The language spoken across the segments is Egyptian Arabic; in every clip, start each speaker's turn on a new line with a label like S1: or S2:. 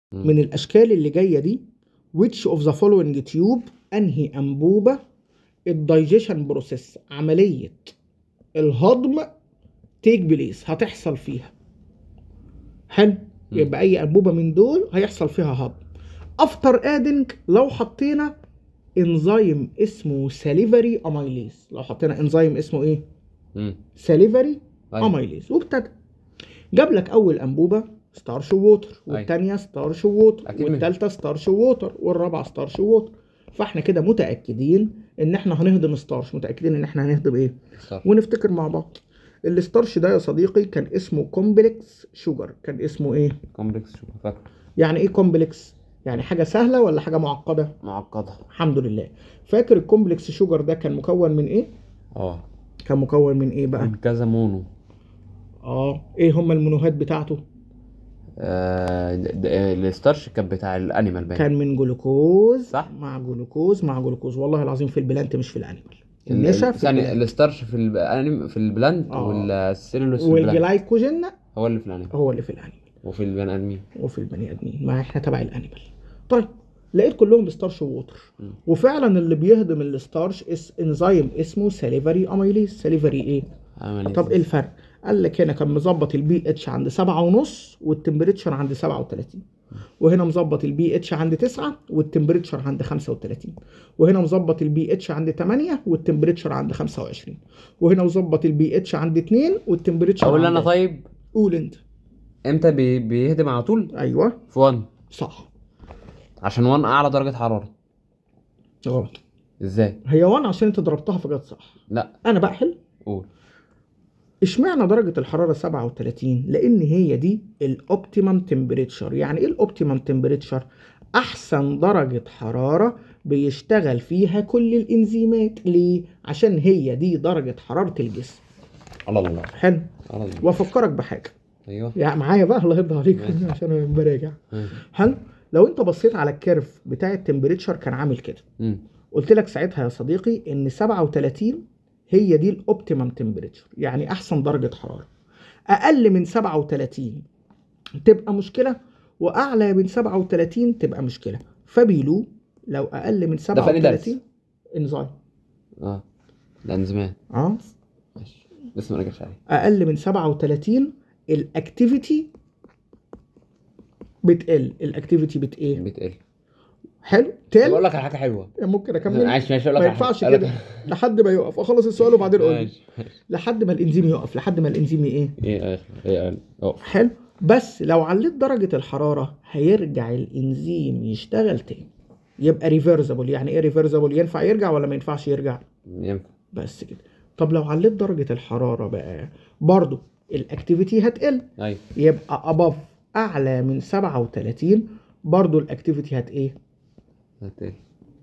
S1: مم.
S2: من الاشكال اللي جايه دي which of the following tube انهي انبوبه الدايجيشن بروسيس عمليه الهضم تيك بليس هتحصل فيها حلو
S1: مم.
S2: يبقى اي انبوبه من دول هيحصل فيها هضم افتر ادنج لو حطينا انزيم اسمه ساليفري اميليز لو حطينا انزيم اسمه ايه
S1: مم.
S2: ساليفري
S1: أيوة.
S2: اميليز وابتدى جاب لك اول انبوبه ستارش ووتر
S1: أيوة.
S2: والثانيه ستارش ووتر
S1: أكيد من-
S2: والثالثه ستارش ووتر والرابعه ستارش ووتر فاحنا كده متاكدين ان احنا هنهضم ستارش متاكدين ان احنا هنهضم ايه
S1: صح.
S2: ونفتكر مع بعض الستارش ده يا صديقي كان اسمه كومبلكس شوجر كان اسمه ايه
S1: كومبلكس شو فاكر
S2: يعني ايه كومبلكس يعني حاجه سهله ولا حاجه معقده
S1: معقدة
S2: الحمد لله فاكر الكومبلكس شوجر ده كان مكون من ايه
S1: اه
S2: كان مكون من ايه بقى
S1: من كذا مونو
S2: اه ايه هم المنوهات بتاعته
S1: آه د- د- الستارش كان بتاع الانيمال باين
S2: كان من جلوكوز
S1: صح.
S2: مع جلوكوز مع جلوكوز والله العظيم في البلانت مش في الانيمال
S1: ال-
S2: النشا في
S1: ثاني
S2: البلانت.
S1: الستارش في الانيم في البلاند
S2: آه.
S1: والسيلولوس في البلاند
S2: والجلايكوجين
S1: هو اللي في الانيمال
S2: هو اللي في الانيمال
S1: وفي البني ادمين
S2: وفي البني ادمين ما احنا تبع الانيمال طيب لقيت كلهم بستارش ووتر
S1: مم.
S2: وفعلا اللي بيهضم الستارش اس انزيم اسمه ساليفري اميليز ساليفري ايه
S1: عمل
S2: طب ايه الفرق قال لك هنا كان مظبط البي اتش عند سبعة ونص والتمبريتشر عند 37 وهنا مظبط البي اتش عند 9 والتمبريتشر عند 35 وهنا مظبط البي اتش عند 8 والتمبريتشر عند 25 وهنا مظبط البي اتش عند 2 والتمبريتشر
S1: اقول
S2: عند
S1: انا طيب
S2: قول انت
S1: امتى بي... بيهدم على طول
S2: ايوه
S1: في 1
S2: صح
S1: عشان 1 اعلى درجة حرارة
S2: غلط
S1: ازاي
S2: هي 1 عشان انت ضربتها فجت صح
S1: لا
S2: انا بقى حل
S1: قول
S2: اشمعنى درجة الحرارة 37 لان هي دي الاوبتيمم تمبريتشر يعني ايه الاوبتيمم تمبريتشر احسن درجة حرارة بيشتغل فيها كل الانزيمات ليه عشان هي دي درجة حرارة الجسم
S1: على الله
S2: حلو
S1: على الله
S2: وافكرك بحاجة
S1: ايوه
S2: يعني معايا بقى الله يرضى عليك
S1: ماشي.
S2: عشان انا براجع
S1: مم.
S2: حلو لو انت بصيت على الكيرف بتاع التمبريتشر كان عامل كده
S1: مم.
S2: قلت لك ساعتها يا صديقي ان 37 هي دي الاوبتيمم تمبريتشر يعني احسن درجه حراره اقل من 37 تبقى مشكله واعلى من 37 تبقى مشكله فبيلو لو اقل من
S1: ده فاني درس.
S2: 37 انزايم
S1: اه الانزيمات
S2: اه
S1: ماشي لسه ما رجعش عليه
S2: اقل من 37 الاكتيفيتي بتقل الاكتيفيتي بت ايه
S1: بتقل
S2: حلو
S1: طب
S2: تل
S1: اقول لك على حاجة حلوة
S2: ممكن اكمل
S1: عايش ماشي اقول
S2: ما
S1: لك على حاجة.
S2: ينفعش
S1: أقول لك-
S2: كده لحد ما يقف اخلص السؤال وبعدين قول لي
S1: ماشي ماشي.
S2: لحد ما الانزيم يقف لحد ما الانزيم ايه
S1: ايه ايه ايه اقف
S2: حلو بس لو عليت درجة الحرارة هيرجع الانزيم يشتغل تاني يبقى ريفرزبل يعني ايه ريفرزبل ينفع يرجع ولا ما ينفعش يرجع
S1: ينفع
S2: بس كده طب لو عليت درجة الحرارة بقى برضو الاكتيفيتي هتقل
S1: ايوه
S2: يبقى اباف اعلى من 37 برضو الاكتيفيتي هت ايه
S1: هتقل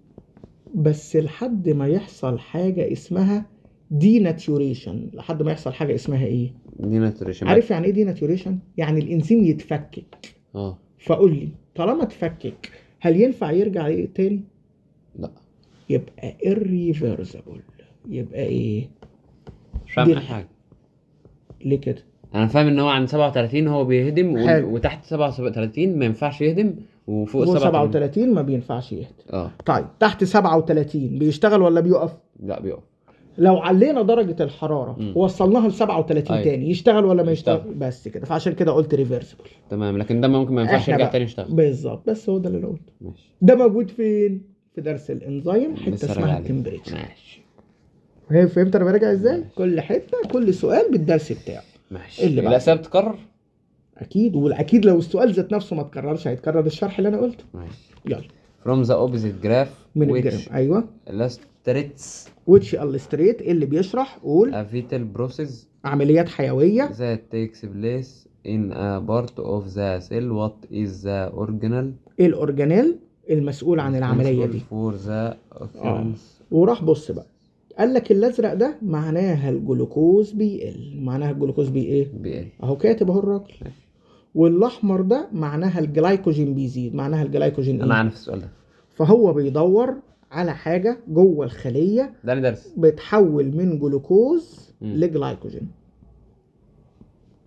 S2: بس لحد ما يحصل حاجة اسمها ديناتيوريشن لحد ما يحصل حاجة اسمها ايه
S1: دي ناتوريشن
S2: عارف يعني ايه ديناتيوريشن يعني الانزيم يتفكك
S1: اه
S2: فقول لي طالما اتفكك هل ينفع يرجع ايه تاني
S1: لا
S2: يبقى irreversible يبقى ايه
S1: مش فاهم
S2: دي
S1: اي
S2: الح-
S1: حاجة
S2: ليه كده
S1: انا فاهم ان هو عند 37 هو بيهدم و...
S2: حلو.
S1: وتحت 37 ما ينفعش يهدم وفوق
S2: فوق
S1: 37
S2: 37 ما بينفعش يهدى
S1: اه
S2: طيب تحت 37 بيشتغل ولا بيقف
S1: لا بيقف
S2: لو علينا درجة الحرارة
S1: مم.
S2: ووصلناها ل 37
S1: أيوة.
S2: تاني يشتغل ولا ما يشتغل
S1: يشتغل.
S2: بس كده فعشان كده قلت ريفرسبل
S1: تمام لكن ده ممكن ما ينفعش
S2: إحنا
S1: يرجع
S2: بقى-
S1: تاني يشتغل
S2: بالظبط بس هو ده اللي انا قلته
S1: ماشي
S2: ده موجود فين في درس الانزيم حته
S1: لسه راجع
S2: اسمها
S1: عليه.
S2: التمبريتشر
S1: ماشي
S2: هي فهمت انا براجع ازاي كل حته كل سؤال بالدرس بتاعه
S1: ماشي
S2: اللي بعده.
S1: الاسئله بتتكرر
S2: اكيد والاكيد لو السؤال ذات نفسه ما اتكررش هيتكرر الشرح اللي انا قلته
S1: ماشي
S2: يلا
S1: from the opposite graph
S2: من
S1: which
S2: الجرام ايوه
S1: illustrates
S2: ويتش illustrate اللي بيشرح قول
S1: a vital process
S2: عمليات حيويه
S1: that takes place in a part of the cell what is the organelle
S2: ايه الاورجانيل المسؤول عن العمليه دي
S1: for the occurrence
S2: وراح بص بقى قال لك الازرق ده معناها الجلوكوز بيقل معناها الجلوكوز بي ايه
S1: بيقل
S2: اهو كاتب اهو الراجل والاحمر ده معناها الجلايكوجين بيزيد معناها الجلايكوجين
S1: انا
S2: ايه
S1: عارف السؤال ده
S2: فهو بيدور على حاجه جوه الخليه
S1: ده انا درس
S2: بتحول من جلوكوز
S1: مم.
S2: لجلايكوجين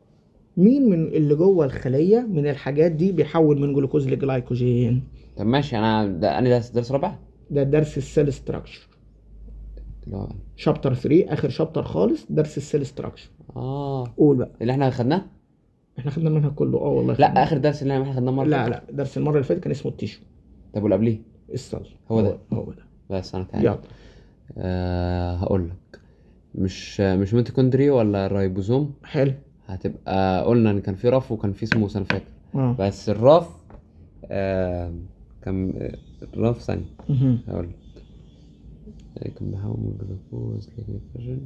S2: مين من اللي جوه الخليه من الحاجات دي بيحول من جلوكوز لجلايكوجين
S1: طب ماشي انا ده انا درس درس رابع
S2: ده درس السيل ستراكشر
S1: اللي هو
S2: شابتر 3 اخر شابتر خالص درس السيل ستراكشر
S1: اه
S2: قول بقى
S1: اللي احنا خدناه
S2: احنا خدنا المنهج كله اه والله
S1: لا
S2: خدنا.
S1: اخر درس اللي احنا خدناه مره
S2: لا لا درس المره اللي فاتت كان اسمه التيشو
S1: طب واللي قبليه
S2: الصل
S1: هو ده.
S2: هو ده
S1: بس انا تعالى
S2: يلا
S1: آه هقول لك مش مش ميتوكوندري ولا الرايبوزوم
S2: حلو
S1: هتبقى قلنا ان كان في رف وكان في سموث انا فاكر
S2: اه
S1: بس الرف آه كان الرف ثانية
S2: مهم.
S1: هقول لك كان بيحاول من جلوكوز لجلوكوجين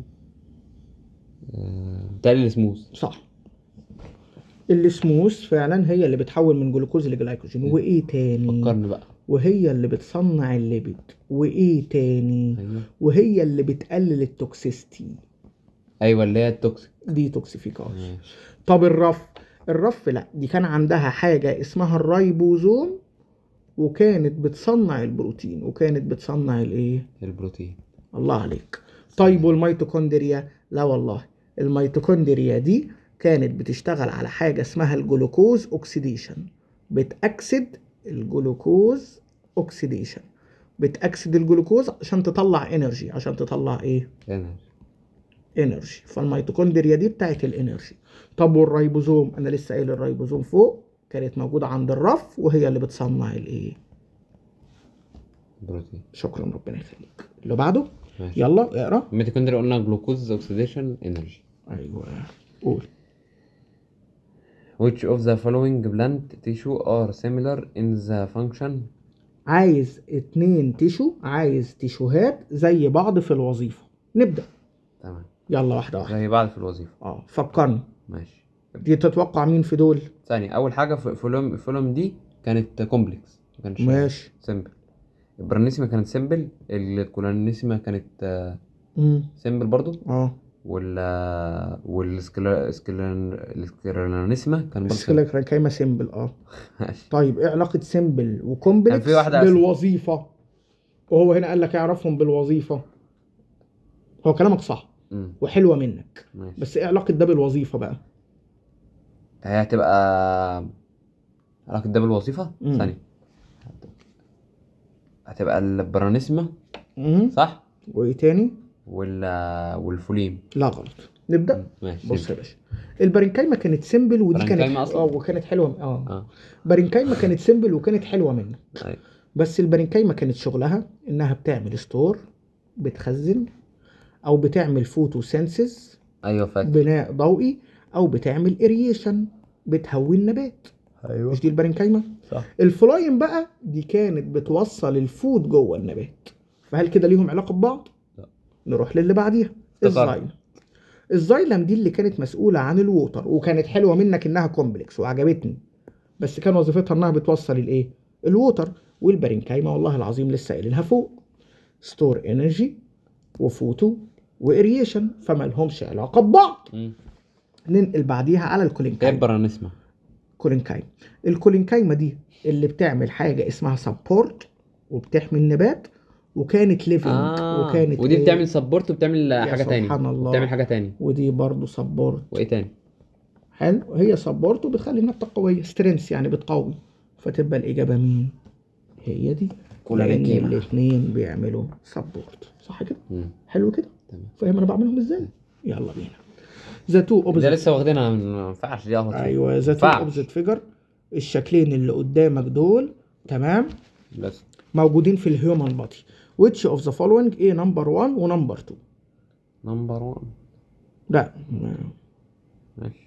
S1: آه بتاعي السموث
S2: صح السموث فعلا هي اللي بتحول من جلوكوز لجلايكوجين وايه تاني
S1: فكرني بقى
S2: وهي اللي بتصنع الليبيد وايه تاني
S1: ايوه
S2: وهي اللي بتقلل التوكسيستي
S1: ايوه اللي هي التوكسيك
S2: دي توكسيفيكاش
S1: ماشي
S2: طب الرف الرف لا دي كان عندها حاجة اسمها الرايبوزوم وكانت بتصنع البروتين وكانت بتصنع الايه
S1: البروتين
S2: الله عليك طيب والميتوكوندريا لا والله الميتوكوندريا دي كانت بتشتغل على حاجة اسمها الجلوكوز اوكسيديشن بتأكسد الجلوكوز اوكسيديشن بتأكسد الجلوكوز عشان تطلع انرجي عشان تطلع ايه
S1: هنا
S2: انرجي فالميتوكوندريا دي بتاعت الانرجي طب والريبوزوم انا لسه قايل الريبوزوم فوق كانت موجودة عند الرف وهي اللي بتصنع الايه
S1: بروتين
S2: شكرا ربنا يخليك اللي بعده
S1: ماشي
S2: يلا اقرا
S1: الميتوكوندريا قلنا جلوكوز اوكسيديشن انرجي
S2: ايوه قول
S1: which of the following plant tissue are similar in the function
S2: عايز اتنين تيشو عايز تيشوهات زي بعض في الوظيفة نبدأ
S1: تمام
S2: يلا واحدة واحدة
S1: زي بعض في الوظيفة
S2: اه فكرني
S1: ماشي
S2: دي تتوقع مين في دول
S1: ثانية أول حاجة ف- فولوم فولوم دي كانت كومبلكس ما كانش
S2: ماشي
S1: سيمبل البرانيسيما كانت سيمبل الكولانيسيما كانت
S2: امم
S1: سيمبل برضو
S2: اه
S1: وال والسكلانيسيما كان برضو
S2: السكيلا كرايما سيمبل اه
S1: simple. ماشي
S2: طيب ايه علاقة سيمبل وكومبلكس
S1: كان في واحدة أسهل.
S2: بالوظيفة وهو هنا قال لك اعرفهم بالوظيفة هو كلامك صح
S1: مم،
S2: وحلوة منك
S1: ماشي
S2: بس ايه علاقة ده بالوظيفة بقى
S1: هي هتبقى علاقة ده بالوظيفة
S2: مم.
S1: ثانية هتبقى البرانيسيما
S2: امم
S1: صح
S2: وايه تاني
S1: وال والفوليم
S2: لا غلط نبدأ
S1: ماشي
S2: بص يا باشا البارنكايما كانت سيمبل ودي كانت
S1: بارنكايما أصلاً؟
S2: اه وكانت حلوه اه
S1: اه
S2: بارنكايما كانت سيمبل وكانت حلوه منك
S1: أيوة.
S2: بس البارنكايما كانت شغلها انها بتعمل ستور بتخزن او بتعمل فوتوسينسيس
S1: ايوه فاكر
S2: بناء ضوئي او بتعمل اريشن بتهوي النبات
S1: ايوه
S2: مش دي البارنكايما
S1: صح
S2: الفلايم بقى دي كانت بتوصل الفود جوه النبات فهل كده ليهم علاقه ببعض
S1: لا.
S2: نروح للي بعديها
S1: افتكرت.
S2: الزايلم الزايلم دي اللي كانت مسؤوله عن الووتر وكانت حلوه منك انها كومبلكس وعجبتني بس كان وظيفتها انها بتوصل الايه الووتر والبارنكايما والله العظيم لسه قايلينها فوق ستور انرجي وفوتو واريشن فما لهمش علاقه ببعض
S1: مم.
S2: ننقل بعديها على
S1: ايه
S2: الكولينكايما
S1: البرانيسيما
S2: كولينكايما الكولينكايما دي اللي بتعمل حاجه اسمها سبورت وبتحمي النبات وكانت ليفنج
S1: اه
S2: وكانت
S1: ودي
S2: إيه؟
S1: بتعمل سبورت وبتعمل حاجة تاني
S2: سبحان الله.
S1: بتعمل حاجة تاني
S2: ودي برضو سبورت
S1: وايه تاني
S2: حلو هي سبورت وبتخلي النبته قويه سترينث يعني بتقوي فتبقى الاجابه مين هي دي لان
S1: كولينكايما.
S2: الاثنين بيعملوا سبورت صح كده
S1: مم.
S2: حلو كده
S1: تمام
S2: فاهم انا بعملهم ازاي يلا بينا ذا تو
S1: ده
S2: اوبزيت
S1: لسه واخدينها ما ينفعش دي اهو
S2: ايوه ذا تو
S1: ينفعش.
S2: اوبزيت فيجر الشكلين اللي قدامك دول تمام
S1: بس
S2: موجودين في الهيومن بادي which of the following ايه نمبر 1 ونمبر 2
S1: نمبر 1
S2: لا
S1: ماشي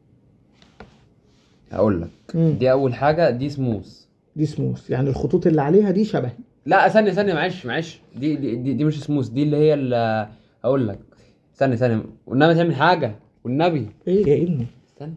S1: هقول لك
S2: مم.
S1: دي اول حاجة دي سموث
S2: دي سموث يعني الخطوط اللي عليها دي شبه
S1: لا ثانية ثانية معلش معلش دي دي, دي, دي مش سموث دي اللي هي ال- هقول لك ثانية ثانية والنبي تعمل حاجة والنبي
S2: ايه يا ابني
S1: استنى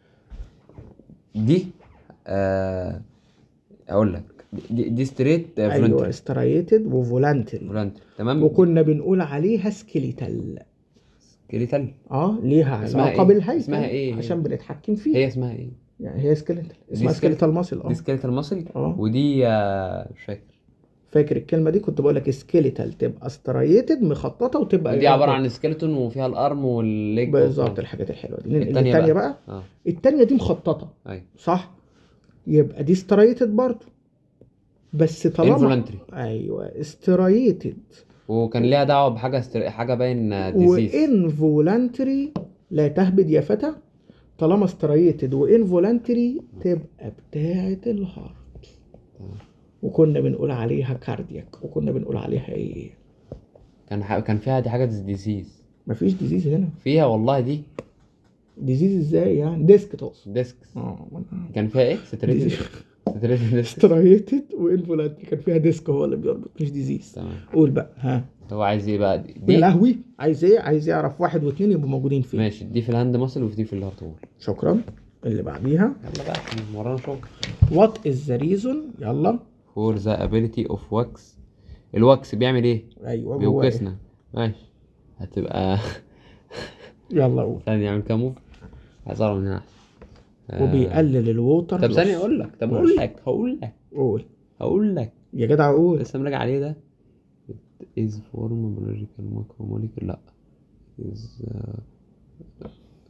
S1: دي آه هقول لك دي, دي ستريت
S2: ايوه
S1: فولنتري
S2: استريتد وفولانتري
S1: فولنتري تمام
S2: وكنا بنقول عليها سكيليتال
S1: سكيليتال
S2: اه ليها
S1: اسمها
S2: علاقه
S1: إيه؟
S2: بالهيكل
S1: اسمها إيه هي؟
S2: عشان بنتحكم فيها
S1: هي اسمها ايه؟
S2: يعني هي سكيليتال اسمها
S1: سكيليتال.
S2: سكيليتال ماسل اه
S1: دي سكيليتال ماسل
S2: اه
S1: ودي آه مش فاكر
S2: فاكر الكلمه دي كنت بقول لك سكيليتال تبقى ستريتد مخططه وتبقى
S1: دي عباره عن سكeleton وفيها الارم والليج
S2: بالظبط الحاجات الحلوه دي ننقل
S1: التانية
S2: الثانيه
S1: بقى.
S2: بقى
S1: اه
S2: الثانيه دي مخططه
S1: ايوه
S2: صح يبقى دي ستريتد برضه بس طالما
S1: انفولنتري
S2: ايوه ستريتد
S1: وكان ليها دعوه بحاجه استر... حاجه باين ديزيز
S2: وانفولانتري لا تهبد يا فتى طالما ستريتد وانفولانتري تبقى بتاعه الهارت وكنا بنقول عليها كاردياك وكنا بنقول عليها ايه
S1: كان ح... كان فيها دي حاجه ديزيز
S2: مفيش ديزيز هنا
S1: فيها والله دي
S2: ديزيز ازاي يعني ديسك تقصد
S1: ديسكس
S2: اه
S1: كان فيها ايه ستريتد ستريتد ديسك
S2: ستريتد وانفولانتري كان فيها ديسك هو اللي بيربط مش ديزيز
S1: تمام
S2: قول بقى ها
S1: هو عايز ايه بقى دي,
S2: يا
S1: دي
S2: لهوي عايز ايه عايز يعرف واحد واثنين يبقوا موجودين فين
S1: ماشي دي في الهاند ماسل ودي في الهارت وول
S2: شكرا اللي بعديها
S1: يلا بقى احنا ورانا شغل
S2: وات از ذا ريزون يلا
S1: فور ذا ابيليتي اوف واكس الواكس بيعمل ايه
S2: ايوه جوه إيه؟
S1: بيوكسنا ماشي هتبقى
S2: يلا قول
S1: ثانية يعمل كام موف عايز اعرف من هنا احسن آه،
S2: وبيقلل الووتر
S1: طب ثانية
S2: لوس.
S1: اقول لك طب
S2: ماشي.
S1: اقول لك هقول لك
S2: قول
S1: هقول لك
S2: يا جدع قول
S1: لسه مراجع عليه ده is form biological macromolecule لا is uh...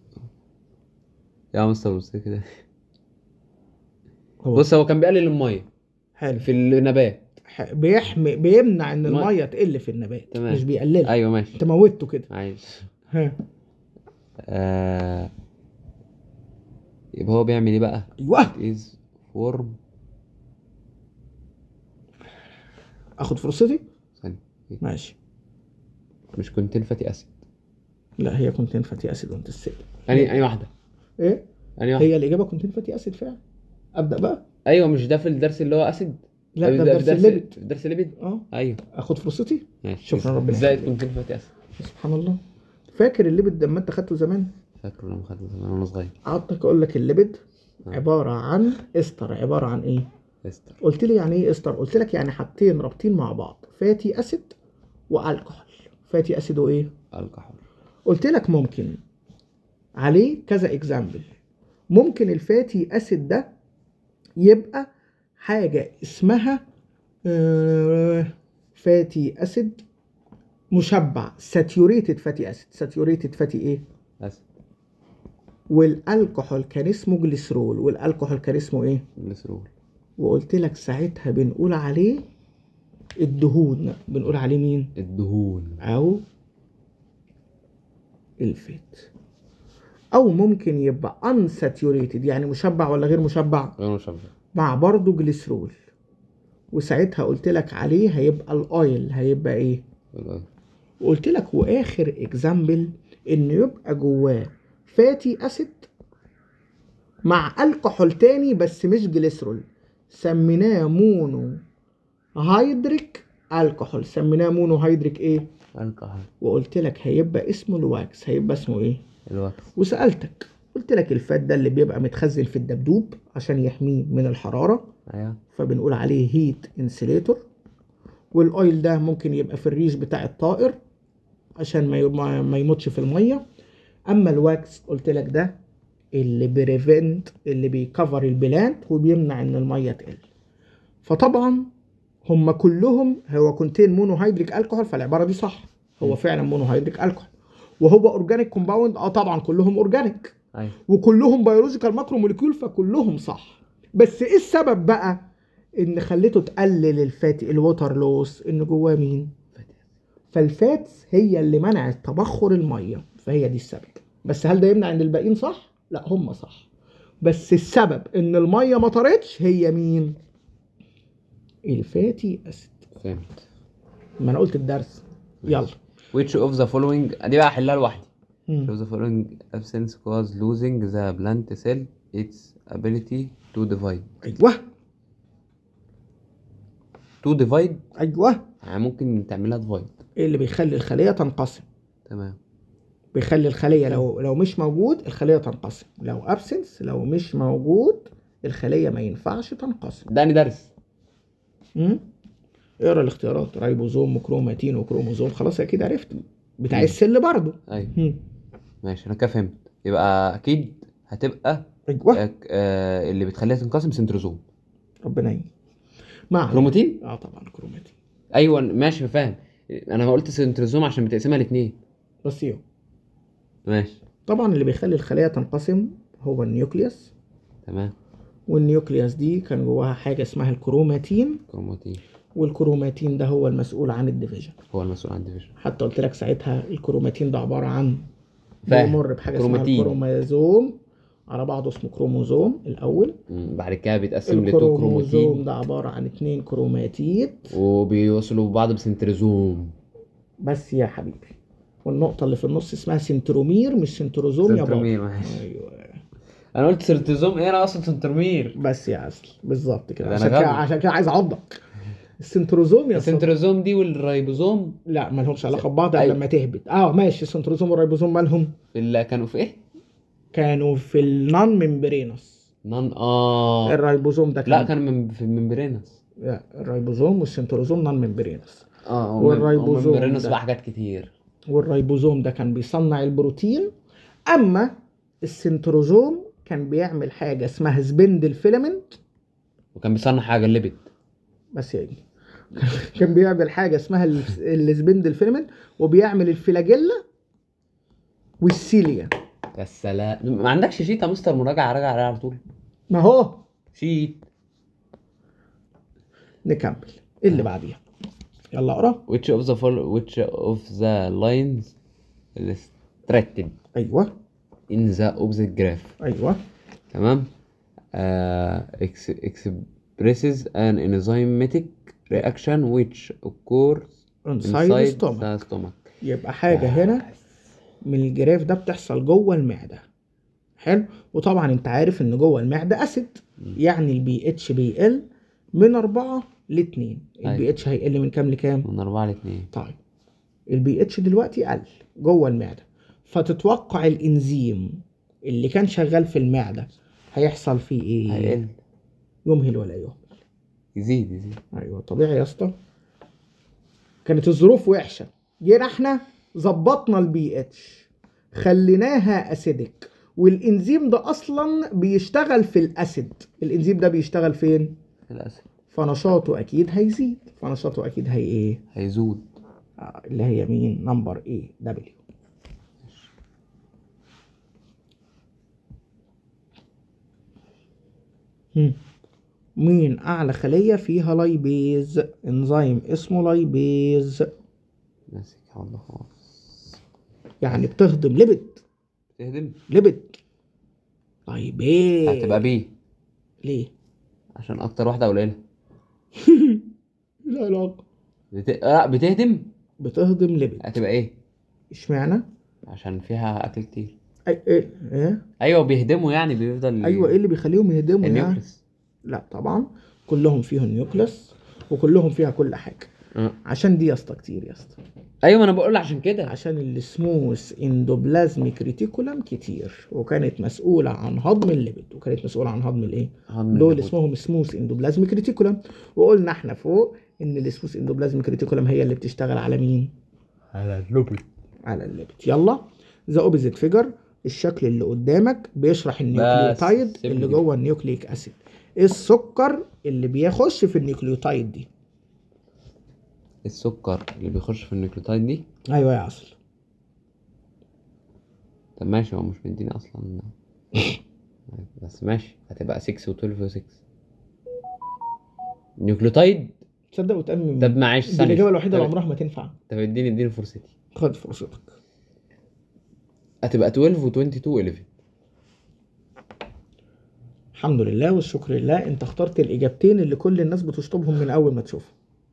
S1: يا مستر بص كده
S2: هو
S1: بص هو كان بيقلل المية
S2: حلو
S1: في النبات
S2: ح- بيحمي بيمنع ان
S1: ما-
S2: الميه تقل في النبات
S1: تمام.
S2: مش بيقللها
S1: ايوه ماشي
S2: انت موتته كده
S1: عايز
S2: ها
S1: آه... يبقى هو بيعمل ايه بقى
S2: ايوه
S1: is form
S2: اخد فرصتي
S1: ثانية
S2: ماشي
S1: مش كونتين فاتي اسيد
S2: لا هي كونتين فاتي اسيد وانت السيد
S1: اني اني واحده
S2: ايه
S1: اني واحده
S2: هي الاجابه كونتين فاتي اسيد فعلا ابدا بقى
S1: ايوه مش ده في الدرس اللي هو اسيد
S2: لا ده
S1: في
S2: درس الليبت
S1: في درس الليبيد
S2: اه
S1: ايوه
S2: اخد فرصتي
S1: ماشي
S2: شكراً ربنا
S1: ازاي
S2: يخليك.
S1: كونتين فاتي اسيد
S2: سبحان الله فاكر الليبت لما انت خدته زمان
S1: فاكره لما خدته زمان وانا صغير
S2: قعدتك اقول لك الليبت
S1: آه.
S2: عباره عن استر عباره عن ايه
S1: استر
S2: قلت لي يعني ايه استر قلت لك يعني حاجتين رابطين مع بعض فاتي اسيد والكحول فاتي اسيد وايه
S1: الكحول
S2: قلت لك ممكن عليه كذا اكزامبل ممكن الفاتي اسيد ده يبقى حاجه اسمها آه، فاتي اسيد مشبع ساتيوريتد فاتي اسيد ساتيوريتد فاتي ايه
S1: اسيد
S2: والالكحول كان اسمه جليسرول والالكحول كان اسمه ايه
S1: جليسرول
S2: وقلت لك ساعتها بنقول عليه الدهون بنقول عليه مين
S1: الدهون
S2: او الفات او ممكن يبقى unsaturated يعني مشبع ولا غير مشبع
S1: غير مشبع
S2: مع برضه جليسرول وساعتها قلت لك عليه هيبقى الاويل هيبقى ايه
S1: الأويل.
S2: وقلت لك واخر اكزامبل ان يبقى جواه فاتي اسيد مع الكحول تاني بس مش جليسرول سميناه مونو هيدريك الكحول سميناه مونو هيدريك ايه
S1: الكحول
S2: وقلت لك هيبقى اسمه الواكس هيبقى اسمه ايه
S1: الوكس
S2: وسالتك قلت لك الفات ده اللي بيبقى متخزن في الدبدوب عشان يحميه من الحراره
S1: ايوه
S2: فبنقول عليه هيت انسيليتور والاويل ده ممكن يبقى في الريش بتاع الطائر عشان ما ما- ما يموتش في الميه اما الواكس قلت لك ده اللي بريفنت اللي بيكفر البلانت وبيمنع ان الميه تقل فطبعا هم كلهم هو كونتين مونو هيدريك الكحول فالعباره دي صح هو فعلا مونو هيدريك الكحول وهو اورجانيك كومباوند اه طبعا كلهم اورجانيك
S1: ايوه
S2: وكلهم بيولوجيكال ماكرو موليكيول فكلهم صح بس ايه السبب بقى ان خليته تقلل الفاتي الووتر لوس ان جواه مين فالفاتس هي اللي منعت تبخر الميه فهي دي السبب بس هل ده يمنع ان الباقيين صح لا هم صح بس السبب ان الميه ما طارتش هي مين الفاتي اسيد
S1: فهمت
S2: ما انا قلت الدرس يلا
S1: which of the following دي بقى احلها لوحدي
S2: مم.
S1: of the following absence cause losing the plant cell its ability to divide
S2: ايوه
S1: to divide
S2: ايوه
S1: يعني ممكن تعملها divide
S2: ايه اللي بيخلي الخليه تنقسم
S1: تمام
S2: بيخلي الخليه لو لو مش موجود الخليه تنقسم لو ابسنس لو مش موجود الخليه ما ينفعش تنقسم
S1: ده أنهي درس
S2: امم اقرا الاختيارات رايبوزوم وكروماتين وكروموزوم خلاص اكيد عرفت بتاع
S1: مم.
S2: السل برضه
S1: ايوه
S2: مم.
S1: ماشي انا كده فهمت يبقى اكيد هتبقى
S2: ايوه
S1: آه، آه، اللي بتخليها تنقسم سنتروزوم
S2: ربنا يعين مع
S1: كروماتين
S2: اه طبعا كروماتين
S1: ايوه ماشي فاهم انا قلت سنتروزوم عشان بتقسمها لاثنين
S2: بس يو
S1: ماشي
S2: طبعا اللي بيخلي الخليه تنقسم هو النيوكليوس
S1: تمام
S2: والنيوكليوس دي كان جواها حاجه اسمها الكروماتين
S1: كروماتين
S2: والكروماتين ده هو المسؤول عن الديفيجن
S1: هو المسؤول عن الديفيجن
S2: حتى قلت لك ساعتها الكروماتين ده عباره عن
S1: فاهم.
S2: بيمر بحاجه اسمها
S1: كروماتين.
S2: الكروموزوم على بعضه اسمه كروموزوم الاول
S1: مم، بعد كده بيتقسم لتو
S2: الكروموزوم
S1: كروماتين
S2: ده عباره عن اتنين كروماتيد
S1: وبيوصلوا ببعض بسنتروزوم
S2: بس يا حبيبي والنقطة اللي في النص اسمها سنترومير مش سنتروزوم يا بابا
S1: سنترومير ماشي
S2: ايوه
S1: انا قلت سنتروزوم ايه انا اصلا سنترومير
S2: بس يا عسل بالظبط كده
S1: ده أنا
S2: عشان كده
S1: غبي.
S2: عشان كده عايز اعضك السنتروزوم يا صديقي
S1: السنتروزوم دي والريبوزوم
S2: لا ما لهمش علاقة ببعض
S1: أيوة.
S2: الا لما تهبط اه ماشي السنتروزوم والريبوزوم مالهم
S1: اللي كانوا في ايه؟
S2: كانوا في النون ممبرينس
S1: نون اه
S2: الريبوزوم ده كان
S1: لا كان من في الممبرينس
S2: لا الريبوزوم والسنتروزوم نون ممبرينس
S1: اه
S2: والريبوزوم
S1: الممبرينس
S2: ده.
S1: بقى حاجات كتير
S2: والريبوزوم ده كان بيصنع البروتين اما السنتروزوم كان بيعمل حاجة اسمها سبندل فيلامنت
S1: وكان بيصنع حاجه الليبيد
S2: بس يا ابني كان بيعمل حاجه اسمها ال- السبندل فيلمنت وبيعمل الفلاجيلا والسيليا
S1: يا سلام ما عندكش شيت يا مستر مراجعه راجع عليها على طول
S2: ما هو
S1: شيت
S2: نكمل اللي بعديها يلا اقرا
S1: which of the follow which of the lines illustrated
S2: ايوه
S1: in the opposite graph
S2: ايوه
S1: تمام آه ex- expresses an enzymatic reaction which occurs
S2: انسايد
S1: inside
S2: ستومك
S1: the stomach
S2: يبقى حاجه هنا من الجراف ده بتحصل جوه المعده حلو وطبعا انت عارف ان جوه المعده اسيد يعني البي اتش بيقل من 4 ل 2 البي
S1: أيوة.
S2: اتش هيقل من كام لكام
S1: من أربعة لاتنين
S2: طيب البي اتش دلوقتي قل جوه المعده فتتوقع الانزيم اللي كان شغال في المعده هيحصل فيه ايه
S1: هيقل
S2: يمهل ولا يهمل
S1: يزيد يزيد
S2: ايوه طبيعي يا اسطى كانت الظروف وحشه جينا احنا ظبطنا البي اتش خليناها اسيدك والانزيم ده اصلا بيشتغل في الاسيد الانزيم ده بيشتغل فين
S1: للأسف
S2: فنشاطه اكيد هيزيد فنشاطه اكيد هي ايه
S1: هيزود
S2: آه، اللي هي مين نمبر ايه دبليو هم. مين اعلى خليه فيها لايبيز انزيم اسمه لايبيز
S1: ماسك والله خلاص
S2: يعني بتهضم ليبيد
S1: تهدم
S2: ليبيد لايبيز
S1: هتبقى بي
S2: ليه
S1: عشان أكتر واحدة قليلة
S2: لا علاقه
S1: بت... لا بتهدم
S2: بتهضم ليبيد
S1: هتبقى إيه؟
S2: اشمعنى
S1: عشان فيها أكل كتير
S2: أي... ايه ايه
S1: أيوه بيهدموا يعني بيفضل
S2: ايوه ايه اللي بيخليهم يهدموا يعني
S1: النيوكليس
S2: لا طبعا كلهم فيهم نيوكلس وكلهم فيها كل حاجه
S1: آه.
S2: عشان دي يا اسطى كتير يا اسطى
S1: أيوه أنا بقول عشان كده
S2: عشان السموث اندوبلازميك ريتيكولم كتير وكانت مسؤوله عن هضم الليبيد وكانت مسؤوله عن هضم الايه
S1: هضم
S2: دول
S1: الليبيد.
S2: اسمهم سموث اندوبلازميك ريتيكولم وقلنا احنا فوق ان السموث اندوبلازميك ريتيكولم هي اللي بتشتغل على مين
S1: على الليبيد
S2: على الليبيد يلا ذا اوبزيت فيجر الشكل اللي قدامك بيشرح النيوكليوتايد
S1: سيبني
S2: اللي
S1: دي.
S2: جوه النيوكليك اسيد ايه السكر اللي بيخش في النيوكليوتايد دي
S1: السكر اللي بيخش في النيوكليوتايد دي
S2: ايوه يا عسل
S1: طب ماشي هو مش مديني اصلا بس ماشي هتبقى 6 و12 و6 نيوكليوتايد
S2: تصدق وتأمن
S1: طب معلش
S2: دي
S1: ثانية
S2: الاجابه الوحيده اللي
S1: طب-
S2: عمرها ما تنفع
S1: طب اديني اديني فرصتي
S2: خد فرصتك
S1: هتبقى 12 و22 11
S2: الحمد لله والشكر لله انت اخترت الاجابتين اللي كل الناس بتشطبهم من اول ما تشوفهم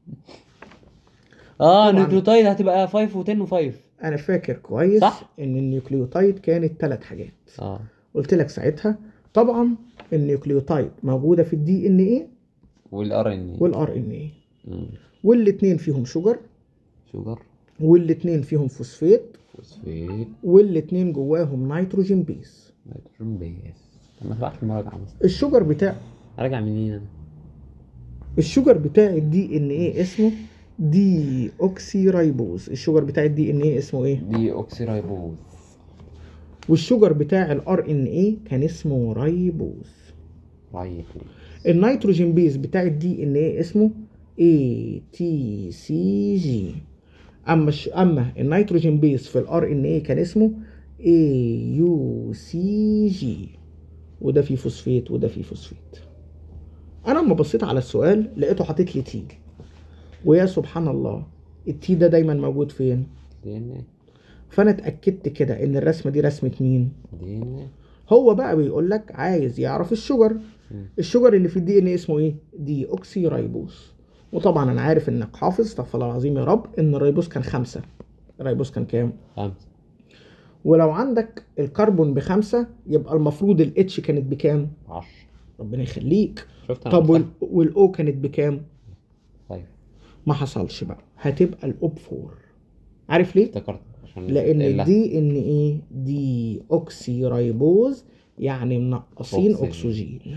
S1: اه
S2: طبعاً.
S1: نيوكليوتايد هتبقى 5 و10 و5
S2: انا فاكر كويس
S1: صح.
S2: ان النيوكليوتايد كانت ثلاث حاجات
S1: اه
S2: قلت لك ساعتها طبعا النيوكليوتايد موجوده في الدي ان ايه
S1: والار ان
S2: والار ان ايه والاتنين فيهم شجر
S1: شوجر
S2: والاتنين فيهم فوسفات
S1: فوسفيت
S2: والاتنين جواهم نيتروجين بيس
S1: نيتروجين بيس طب ما تبعت المراجعة مثلا
S2: الشجر بتاع
S1: راجع منين انا
S2: الشجر بتاع الدي ان ايه اسمه دي اوكسي رايبوز الشجر بتاع الدي ان ايه اسمه ايه
S1: دي اوكسي رايبوز
S2: والشجر بتاع الار ان ايه كان اسمه رايبوز
S1: رايبوز
S2: النيتروجين بيز بتاع الدي ان ايه اسمه اي تي سي جي اما ش... اما النيتروجين بيس في الار ان اي كان اسمه اي يو سي جي وده فيه فوسفيت وده فيه فوسفيت انا لما بصيت على السؤال لقيته حاطط لي تي ويا سبحان الله التي ده دايما موجود فين
S1: دي ان ايه
S2: فانا اتاكدت كده ان الرسمه دي رسمه مين
S1: دي ان ايه
S2: هو بقى بيقول لك عايز يعرف الشجر
S1: مم.
S2: الشجر اللي في الدي ان اسمه ايه دي اوكسي رايبوز وطبعا انا عارف انك حافظ استغفر الله العظيم يا رب ان الريبوز كان خمسة الريبوز كان كام
S1: خمسة
S2: ولو عندك الكربون بخمسة يبقى المفروض الاتش كانت بكام
S1: عشرة
S2: ربنا يخليك
S1: شفت انا
S2: طب وال...
S1: قلتها؟
S2: والاو كانت بكام
S1: طيب
S2: ما حصلش بقى هتبقى الاوب فور عارف ليه
S1: افتكرت عشان
S2: لان
S1: إلا.
S2: الدي ان ايه دي اوكسي رايبوز يعني منقصين
S1: أكسجين.
S2: اكسجين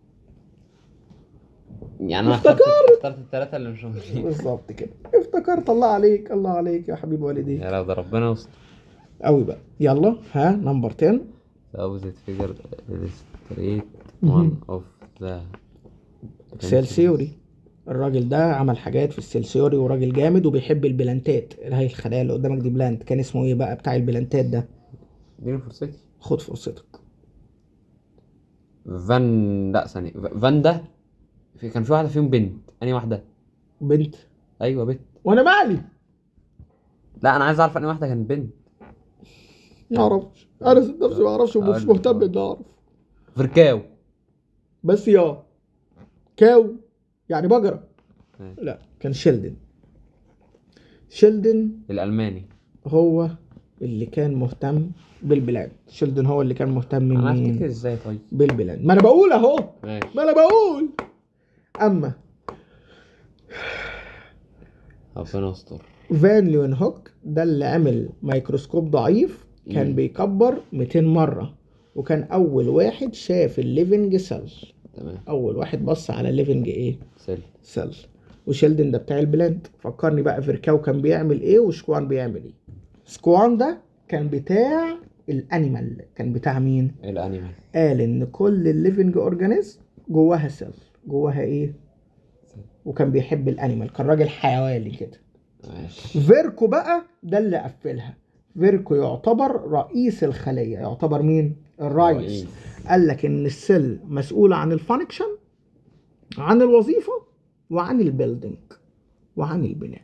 S1: يعني انا
S2: افتكرت.
S1: اخترت اخترت الثلاثة اللي مش موجودين
S2: بالظبط كده افتكرت الله عليك الله عليك يا حبيب والدي
S1: يا لو ده ربنا يستر
S2: قوي بقى يلا ها نمبر 10
S1: The opposite figure illustrate
S2: مهم.
S1: one of the
S2: سيل ثيوري الراجل ده عمل حاجات في السيل ثيوري وراجل جامد وبيحب البلانتات هاي الخلايا اللي قدامك دي بلانت كان اسمه ايه بقى بتاع البلانتات ده
S1: اديني فرصتي
S2: خد فرصتك
S1: فان لا ثانية فان ده في كان في واحدة فيهم بنت أنهي واحدة؟
S2: بنت
S1: أيوة بنت
S2: وانا مالي
S1: لا أنا عايز أعرف أنهي واحدة كانت بنت
S2: ما اعرفش انا ذات نفسي ما اعرفش ومش
S1: أقول-
S2: مهتم اني اعرف
S1: فركاو
S2: بس يا كاو يعني بجرة
S1: مم.
S2: لا كان شيلدن شيلدن
S1: الألماني
S2: هو اللي كان مهتم بالبلاد شيلدن هو اللي كان مهتم
S1: أنا
S2: مين
S1: أفتكر إزاي طيب
S2: بالبلاد ما انا بقول اهو
S1: ماشي
S2: ما انا بقول اما
S1: ربنا يستر
S2: فان ليون هوك ده اللي عمل ميكروسكوب ضعيف كان
S1: مم.
S2: بيكبر 200 مرة وكان أول واحد شاف الليفنج سيل
S1: تمام
S2: أول واحد بص على الليفنج إيه؟
S1: سل
S2: سيل وشيلدن ده بتاع البلاد فكرني بقى فيركاو كان بيعمل إيه وشكوان بيعمل إيه سكوان ده كان بتاع الأنيمال كان بتاع مين؟
S1: الأنيمال
S2: قال إن كل الليفنج أورجانيزم جواها سيل جواها إيه؟ وكان بيحب الأنيمال كان راجل حيواني كده
S1: ماشي
S2: فيركو بقى ده اللي قفلها فيركو يعتبر رئيس الخليه يعتبر مين الرئيس قال لك ان السيل مسؤوله عن الفانكشن عن الوظيفه وعن البيلدينج وعن البناء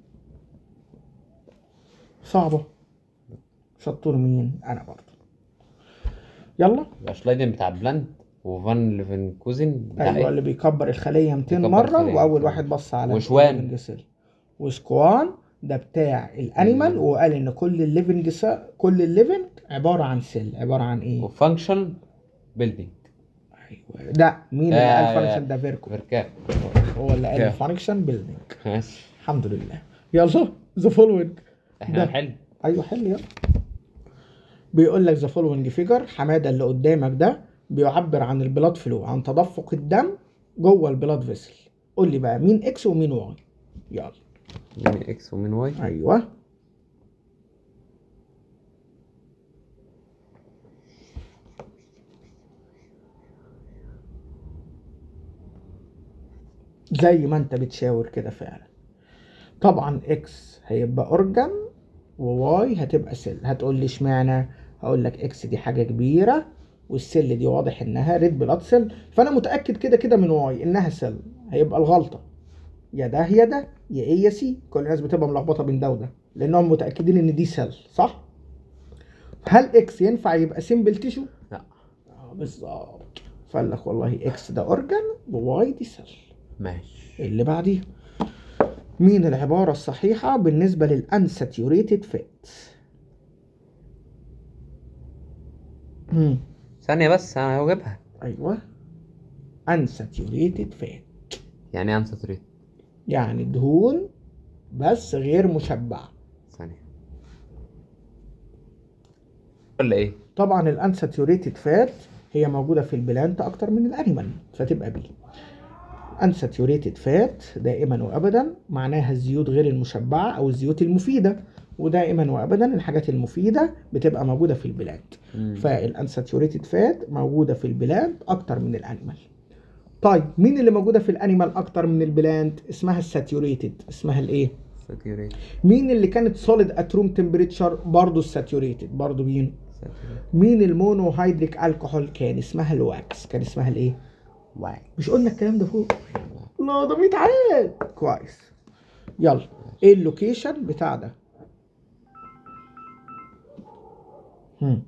S2: صعبه شطور مين انا برضه يلا
S1: يبقى شلايدن بتاع بلاند وفان ليفنكوزن بتاع
S2: ايوه
S1: إيه؟
S2: اللي بيكبر الخليه 200
S1: بيكبر
S2: مره
S1: الخلية
S2: واول
S1: 200.
S2: واحد بص على
S1: وشوان.
S2: الليفنج سيل وسكوان ده بتاع الانيمال
S1: مم.
S2: وقال ان كل الليفنج سيل كل الليفنج عباره عن سيل عباره عن ايه
S1: وفانكشن بيلدينج
S2: ايوه ده مين اللي
S1: آه،
S2: قال فانكشن ده فيركو
S1: فركاو
S2: هو اللي قال
S1: كام؟
S2: فانكشن بيلدينج
S1: ماشي
S2: الحمد لله يلا ذا فولوينج
S1: احنا
S2: ده.
S1: هنحل
S2: ايوه حل يلا بيقول لك ذا فولوينج فيجر حماده اللي قدامك ده بيعبر عن البلاد فلو عن تدفق الدم جوه البلاد فيسل قول لي بقى مين اكس ومين واي يلا
S1: من اكس ومن واي
S2: ايوه زي ما انت بتشاور كده فعلا طبعا اكس هيبقى اورجان وواي هتبقى سيل هتقول لي اشمعنى هقول لك اكس دي حاجه كبيره والسيل دي واضح انها ريد بلاد سيل فانا متاكد كده كده من واي انها سيل هيبقى الغلطه يا ده يا ده يا ايه يا سي كل الناس بتبقى ملخبطه بين ده وده لانهم متاكدين ان دي سيل صح هل اكس ينفع يبقى سيمبل تيشو
S1: لا
S2: اه بالظبط فقال لك والله اكس ده اورجان وواي دي سيل
S1: ماشي
S2: اللي بعديه مين العبارة الصحيحة بالنسبة للأنساتيوريتد فات؟ مم.
S1: ثانية بس انا هجيبها
S2: أيوه unsaturated fat
S1: يعني ايه انساتوريت
S2: يعني دهون بس غير مشبعة
S1: ثانية ولا ايه؟
S2: طبعا الانساتيوريتد فات هي موجودة في البلانت أكتر من الأنيمال فتبقى بي unsaturated فات دائما وأبدا معناها الزيوت غير المشبعة أو الزيوت المفيدة ودائما وأبدا الحاجات المفيدة بتبقى موجودة في البلانت
S1: مم.
S2: فالانساتيوريتد فات موجودة في البلاد أكتر من الأنيمال طيب مين اللي موجوده في الانيمال اكتر من البلانت اسمها الساتيوريتد اسمها الايه
S1: ساتيوريت
S2: مين اللي كانت سوليد ات روم تمبريتشر برضه الساتيوريتد برضه مين
S1: ساتيوريت
S2: مين المونو هيدريك الكحول كان اسمها الواكس كان اسمها الايه
S1: واي
S2: مش قلنا الكلام ده فوق لا ده بيتعاد كويس يلا ايه اللوكيشن بتاع ده هم.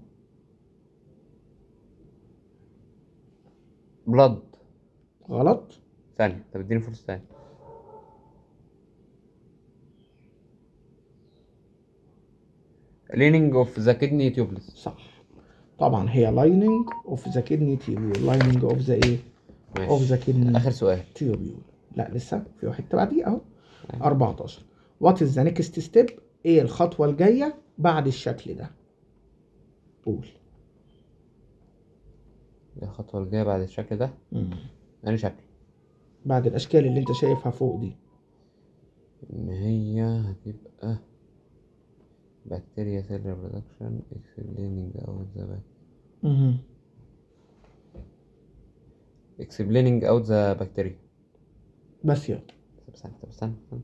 S1: بلاد
S2: غلط
S1: ثانية طب اديني فرصة ثانية ليننج اوف ذا كدني تيوبلس
S2: صح طبعا هي لايننج اوف ذا كدني تيوبيول لايننج اوف ذا ايه اوف ذا كدني
S1: اخر سؤال
S2: تيوبيول لا لسه في واحد بعديه اهو 14 وات از ذا نيكست ستيب ايه الخطوه الجايه بعد الشكل ده قول
S1: الخطوة الجاية بعد الشكل ده
S2: مم.
S1: يعني شكل
S2: بعد الاشكال اللي انت شايفها فوق دي
S1: ان هي هتبقى بكتيريا سيل ريبرودكشن اكسبليننج اوت ذا
S2: مهم.
S1: اكسبليننج اوت ذا بكتيريا
S2: بس يلا
S1: طب استنى طب استنى استنى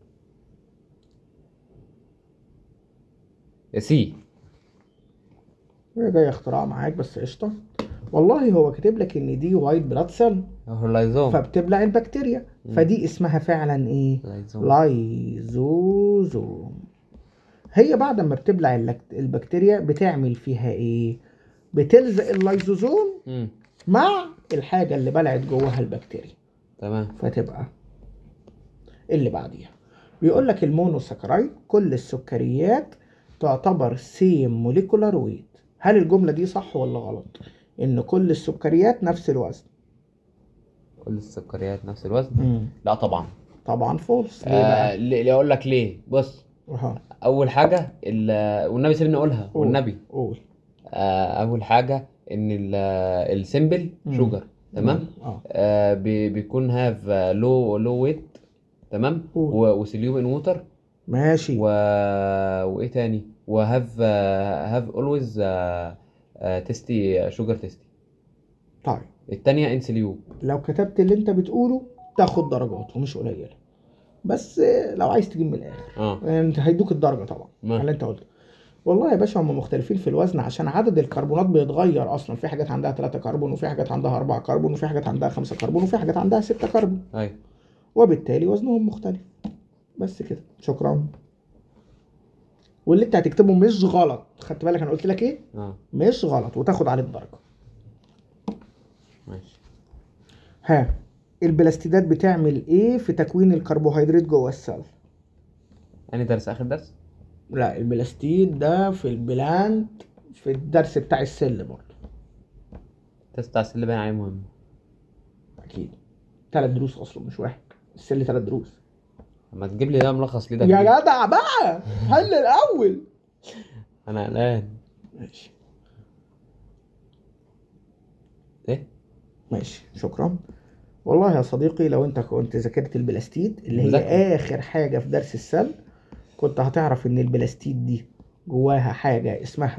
S1: سي
S2: هي جاي اختراع معاك بس قشطه والله هو كاتب لك ان دي وايت بلاد سيل
S1: هورلايزوم
S2: فبتبلع البكتيريا فدي اسمها فعلا ايه
S1: لايزوم
S2: لايزوزوم هي بعد ما بتبلع اللك- البكتيريا بتعمل فيها ايه بتلزق اللايزوزوم
S1: مم.
S2: مع الحاجه اللي بلعت جواها البكتيريا
S1: تمام
S2: فتبقى اللي بعديها بيقول لك المونوساكرايد كل السكريات تعتبر سيم موليكولار ويت هل الجمله دي صح ولا غلط ان كل السكريات نفس الوزن
S1: كل السكريات نفس الوزن لا طبعا
S2: طبعا فولس ليه
S1: آه
S2: بقى
S1: ليه ليه اقول لك ليه بص
S2: أها.
S1: اول حاجه ال- والنبي سيبني اقولها
S2: قول.
S1: والنبي
S2: قول
S1: آه اول حاجه ان ال- السيمبل
S2: مم.
S1: شوجر تمام
S2: اه
S1: آه بي- بيكون هاف لو لو ويت تمام
S2: قول.
S1: و- وسيليوم ان ووتر
S2: ماشي
S1: و... وايه تاني وهاف هاف اولويز تيستي شوجر تيستي
S2: طيب
S1: التانية انسليوب
S2: لو كتبت اللي انت بتقوله تاخد درجات ومش قليله بس لو عايز تجيب من الاخر
S1: اه
S2: يعني انت هيدوك الدرجه طبعا
S1: ما.
S2: على اللي انت قلته والله يا باشا هم مختلفين في الوزن عشان عدد الكربونات بيتغير اصلا في حاجات عندها 3 كربون وفي حاجات عندها 4 كربون وفي حاجات عندها 5 كربون وفي حاجات عندها 6 كربون
S1: ايوه
S2: وبالتالي وزنهم مختلف بس كده شكرا واللي انت هتكتبه مش غلط خدت بالك انا قلت لك ايه
S1: اه
S2: مش غلط وتاخد عليه الدرجه
S1: ماشي
S2: ها البلاستيدات بتعمل ايه في تكوين الكربوهيدرات جوه السيل
S1: اني درس اخر درس
S2: لا البلاستيد ده في البلانت في الدرس بتاع السل برضه
S1: التست بتاع السل باين عليه مهم
S2: اكيد ثلاث دروس اصلا مش واحد السل ثلاث دروس
S1: اما تجيب لي ده ملخص ليه ده
S2: يا
S1: كبير.
S2: جدع بقى حل الاول
S1: انا قلقان
S2: ماشي
S1: ايه
S2: ماشي شكرا والله يا صديقي لو انت كنت ذاكرت البلاستيد اللي هي
S1: مذاكر.
S2: اخر حاجه في درس السل كنت هتعرف ان البلاستيد دي جواها حاجه اسمها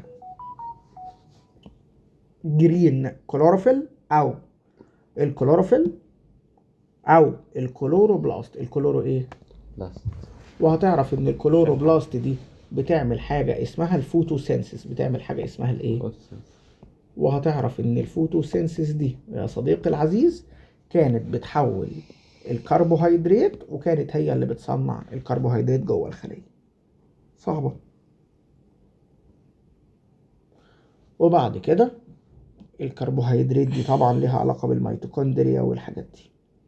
S2: جرين كلوروفيل او الكلوروفيل او الكلوروبلاست الكلورو ايه
S1: بس
S2: وهتعرف ان الكلوروبلاست دي بتعمل حاجه اسمها الفوتوسينسيس بتعمل حاجه اسمها الايه
S1: بص
S2: وهتعرف ان الفوتوسينسيس دي يا صديقي العزيز كانت بتحول الكربوهيدرات وكانت هي اللي بتصنع الكربوهيدرات جوه الخلية صعبة وبعد كده الكربوهيدرات دي طبعا ليها علاقة بالميتوكوندريا والحاجات دي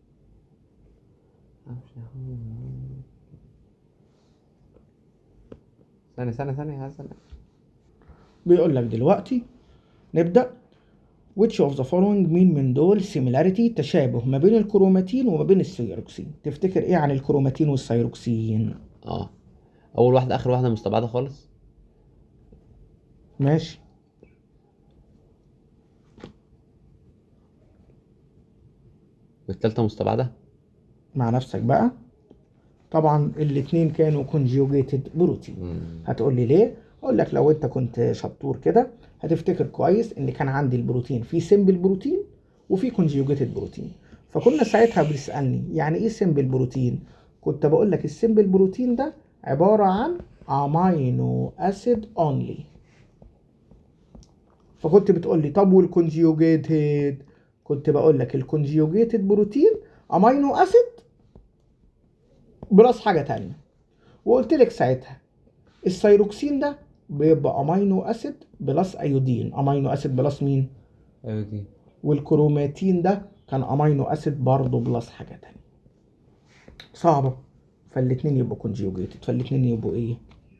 S1: ثانية ثانية ثانية ثانية
S2: بيقول لك دلوقتي نبدأ which of the following مين من دول similarity تشابه ما بين الكروماتين وما بين السيروكسين تفتكر ايه عن الكروماتين والسيروكسين
S1: اه اول واحدة اخر واحدة مستبعدة خالص
S2: ماشي
S1: والتالتة مستبعدة
S2: مع نفسك بقى طبعا الاتنين كانوا conjugated بروتين
S1: مم.
S2: هتقول لي ليه اقول لك لو انت كنت شطور كده هتفتكر كويس ان كان عندي البروتين في سمبل بروتين وفي conjugated بروتين فكنا ساعتها بتسالني يعني ايه سمبل بروتين كنت بقول لك السمبل بروتين ده عباره عن امينو اسيد اونلي فكنت بتقول لي طب والكونجيوجيتد كنت بقول لك الكونجيوجيتد بروتين امينو اسيد بلس حاجه تانية وقلت لك ساعتها السيروكسين ده بيبقى امينو اسيد بلس ايودين امينو اسيد بلس مين
S1: ايوه دي
S2: والكروماتين ده كان امينو اسيد برضه بلس حاجه تانية صعبه فالاتنين يبقوا كونجيوجيتد فالاتنين يبقوا ايه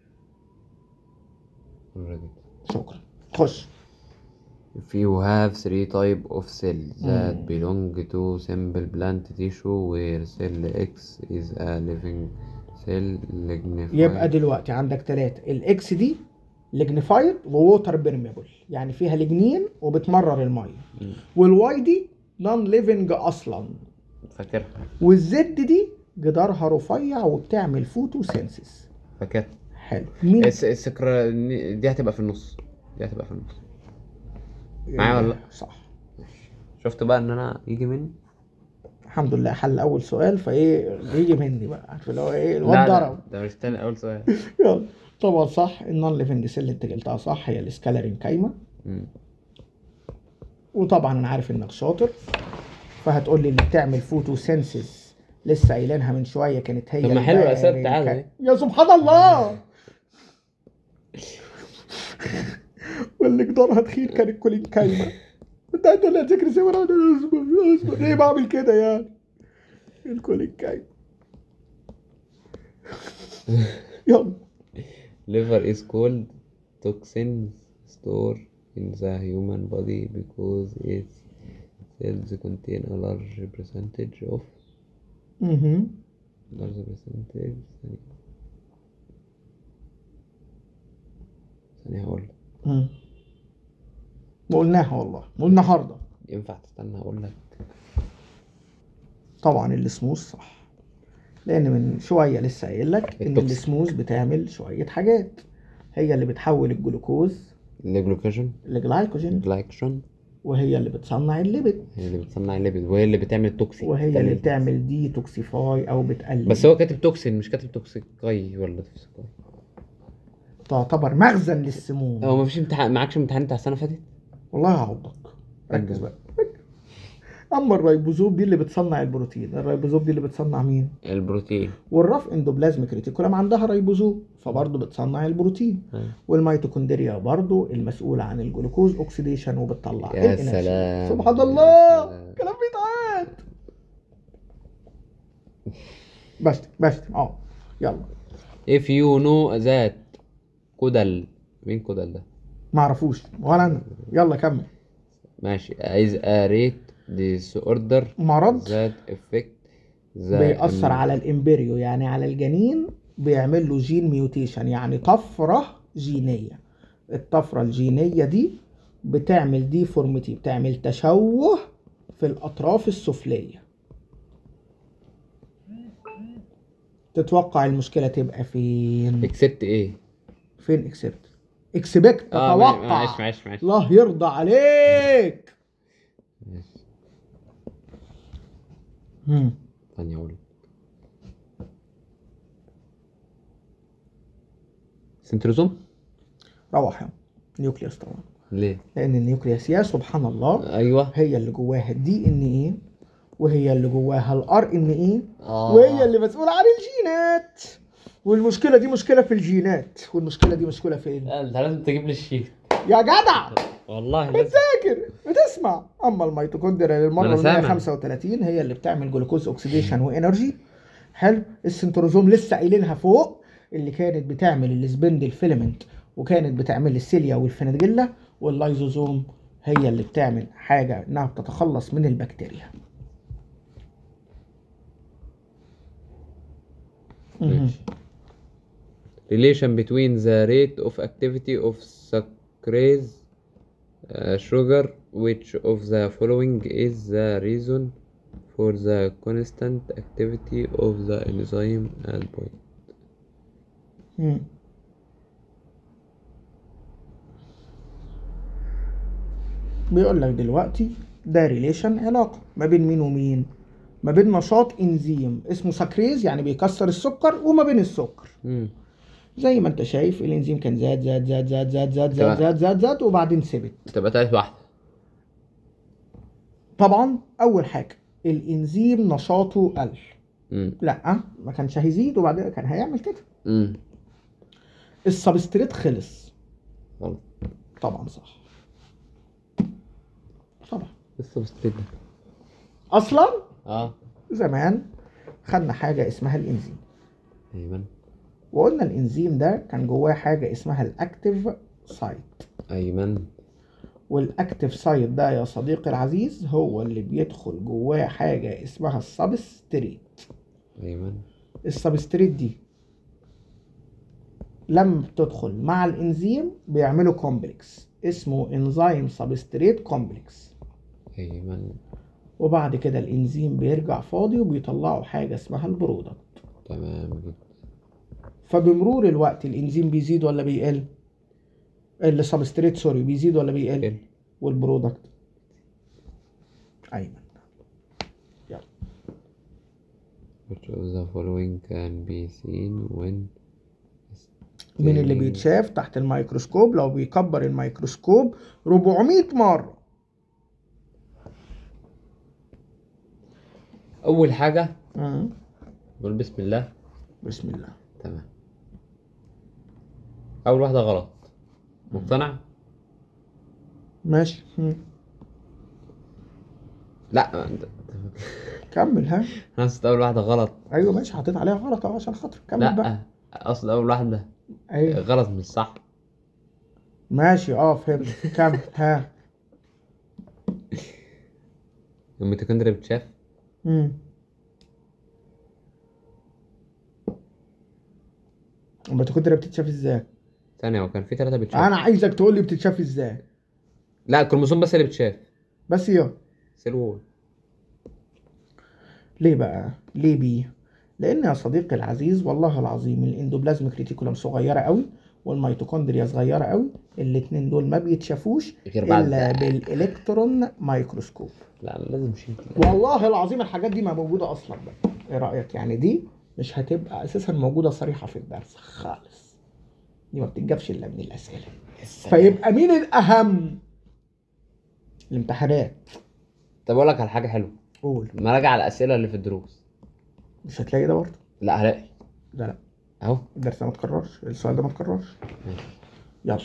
S1: already.
S2: شكرا خش
S1: If you have three type of cells that
S2: مم.
S1: belong to simple plant tissue where cell X is a living cell lignified
S2: يبقى دلوقتي عندك ثلاثة الاكس دي ليجنيفايد ووتر بيرميبل يعني فيها لجنين وبتمرر الميه
S1: مم.
S2: والواي دي نون ليفنج اصلا
S1: فاكرها
S2: والزد دي جدارها رفيع وبتعمل فوتوسينسيس
S1: فاكرها
S2: حلو مين
S1: الس- السكر دي هتبقى في النص دي هتبقى في النص معايا ولا لأ؟
S2: صح
S1: شفت بقى ان انا يجي مني
S2: الحمد لله حل اول سؤال فايه يجي مني بقى عارف اللي هو ايه الواد
S1: لا
S2: ضرب
S1: لا ده مش تاني اول سؤال
S2: يلا طبعا صح النون ليفنج سيل اللي انت قلتها صح هي السكالرين كايمه
S1: مم.
S2: وطبعا انا عارف انك شاطر فهتقول لي اللي بتعمل فوتوسينسيس لسه قايلينها من شويه كانت هي
S1: طب ما حلو الأسئلة
S2: البارين
S1: بتاعتها
S2: كا-
S1: دي.
S2: يا سبحان الله واللي جدارها تخيل كان الكولين كايمه انت انت اللي هتذاكر زي ما انا اصبر اصبر ليه بعمل كده يعني الكولين كايمه يلا
S1: liver is called toxins stored in the human body because its cells contain a large percentage of
S2: مهم.
S1: large percentage ثانية ثانية هقول لك.
S2: مم. ما قلناها والله ما قلنا النهارده
S1: ينفع تستنى هقول لك
S2: طبعا السموث صح لان من شويه لسه قايل لك ان
S1: التوكسيك.
S2: السموث بتعمل شويه حاجات هي اللي بتحول الجلوكوز
S1: الجلوكوجين
S2: لجلايكوجين
S1: جلايكوجين
S2: وهي اللي بتصنع الليبيد
S1: هي اللي بتصنع الليبيد وهي اللي بتعمل التوكسين
S2: وهي اللي بتعمل دي توكسيفاي او بتقلل
S1: بس هو كاتب توكسين مش كاتب توكسيكاي ولا توكسيكاي
S2: تعتبر مخزن للسموم
S1: هو مفيش امتحان معكش امتحان بتاع السنة اللي فاتت؟
S2: والله هعوضك ركز بقى اما الريبوزوم دي اللي بتصنع البروتين الريبوزوم دي اللي بتصنع مين
S1: البروتين
S2: والرف اندوبلازميك ريتيكولم عندها ريبوزوم فبرضه بتصنع البروتين
S1: أيوة.
S2: والميتوكوندريا برضو المسؤولة عن الجلوكوز اوكسيديشن وبتطلع
S1: يا
S2: الانرجي.
S1: سلام
S2: سبحان
S1: يا
S2: الله
S1: سلام.
S2: كلام بيتعاد بس بس اه يلا
S1: if you know that كودل مين كودل ده؟
S2: معرفوش ولا انا يلا كمل
S1: ماشي is a rate disorder
S2: مرض
S1: that affect the
S2: بيأثر على الامبريو يعني على الجنين بيعمل له جين ميوتيشن يعني طفرة جينية الطفرة الجينية دي بتعمل ديفورميتي بتعمل تشوه في الأطراف السفلية تتوقع المشكلة تبقى فين؟
S1: except ايه؟
S2: فين اكسبت؟ اكسبكت
S1: اه ما-
S2: تتوقع
S1: معلش معلش معلش
S2: الله يرضى عليك
S1: ماشي.
S2: مم.
S1: ثانية اقول سنتروزوم؟
S2: روح يا نيوكليوس طبعا
S1: ليه؟
S2: لان النيوكليوس يا سبحان الله
S1: ايوه
S2: هي اللي جواها الدي ان ايه وهي اللي جواها الار ان ايه
S1: اه
S2: وهي اللي مسؤوله عن الجينات والمشكله دي مشكله في الجينات والمشكله دي مشكله فين
S1: لا، انت لازم تجيب لي الشيت
S2: يا جدع
S1: والله لازم
S2: بتذاكر بتسمع اما الميتوكوندريا للمره
S1: أنا
S2: ال
S1: سامع.
S2: 135 هي اللي بتعمل جلوكوز اوكسيديشن وانرجي حلو السنتروزوم لسه قايلينها فوق اللي كانت بتعمل السبندل فيلمنت وكانت بتعمل السيليا والفيناديلا واللايزوزوم هي اللي بتعمل حاجه انها بتتخلص من البكتيريا مهم.
S1: ماشي. relation between the rate of activity of sucrase uh, sugar which of the following is the reason for the constant activity of the enzyme at point
S2: مم. بيقول لك دلوقتي ده ريليشن علاقة ما بين مين ومين ما بين نشاط انزيم اسمه سكريز يعني بيكسر السكر وما بين السكر
S1: مم.
S2: زي ما انت شايف الانزيم كان زاد زاد زاد زاد زاد زاد زاد
S1: تمام.
S2: زاد زاد, زاد وبعدين ثبت
S1: تبقى تالت واحدة
S2: طبعا اول حاجه الانزيم نشاطه قل
S1: مم.
S2: لا ما كانش هيزيد وبعدين كان هيعمل كده
S1: مم.
S2: السبستريت خلص
S1: غلط
S2: طبعا صح طبعا
S1: لسه بستريت ده
S2: اصلا
S1: اه
S2: زمان خدنا حاجه اسمها الانزيم
S1: ايمن
S2: وقلنا الانزيم ده كان جواه حاجه اسمها الاكتيف سايت
S1: ايمن
S2: والاكتيف سايت ده يا صديقي العزيز هو اللي بيدخل جواه حاجه اسمها السبستريت
S1: ايمن
S2: السبستريت دي لما بتدخل مع الانزيم بيعملوا كومبلكس اسمه انزيم سبستريت كومبلكس
S1: ايمن
S2: وبعد كده الانزيم بيرجع فاضي وبيطلعوا حاجه اسمها البرودكت
S1: تمام جدا
S2: فبمرور الوقت الانزيم بيزيد ولا بيقل السبستريت سوري بيزيد ولا بيقل
S1: حلو.
S2: والبرودكت ايمن يلا
S1: which of the following can be seen when
S2: مين اللي
S1: staining-
S2: بيتشاف تحت الميكروسكوب لو بيكبر الميكروسكوب 400 مرة
S1: اول حاجة
S2: مم.
S1: قول بسم الله
S2: بسم الله
S1: تمام اول واحدة غلط مقتنع
S2: ماشي مم.
S1: لا انت
S2: كمل ها
S1: انا نسيت اول واحدة غلط
S2: ايوه ماشي حطيت عليها غلط اهو عشان خاطر كمل بقى
S1: لا اصل اول واحدة
S2: ايوه
S1: غلط مش صح
S2: ماشي اه فهمت كمل ها
S1: الميتوكوندريا بتشاف
S2: مم. الميتوكوندريا بتتشاف ازاي؟
S1: ثانية هو كان في ثلاثة بتشاف
S2: انا عايزك تقول لي بتتشاف ازاي
S1: لا الكروموسوم بس اللي بتشاف
S2: بس يا
S1: سيل وول
S2: ليه بقى؟ ليه بيه؟ لأن يا صديقي العزيز والله العظيم الاندوبلازميك ريتيكولم صغيرة قوي والميتوكوندريا صغيرة قوي الاتنين دول ما بيتشافوش
S1: غير بعد
S2: إلا بالإلكترون مايكروسكوب
S1: لا أنا لازم اشيل
S2: والله العظيم الحاجات دي ما موجودة أصلا بقى إيه رأيك؟ يعني دي مش هتبقى أساسا موجودة صريحة في الدرس خالص دي ما بتتجابش إلا من الأسئلة فيبقى مين الأهم؟ الامتحانات
S1: طب اقول لك على حاجة حلوة
S2: قول
S1: ما راجع على الأسئلة اللي في الدروس
S2: مش هتلاقي ده برضه
S1: لا هلاقي
S2: لا لا
S1: اهو
S2: الدرس ده ما اتكررش السؤال ده ما اتكررش
S1: ماشي.
S2: يلا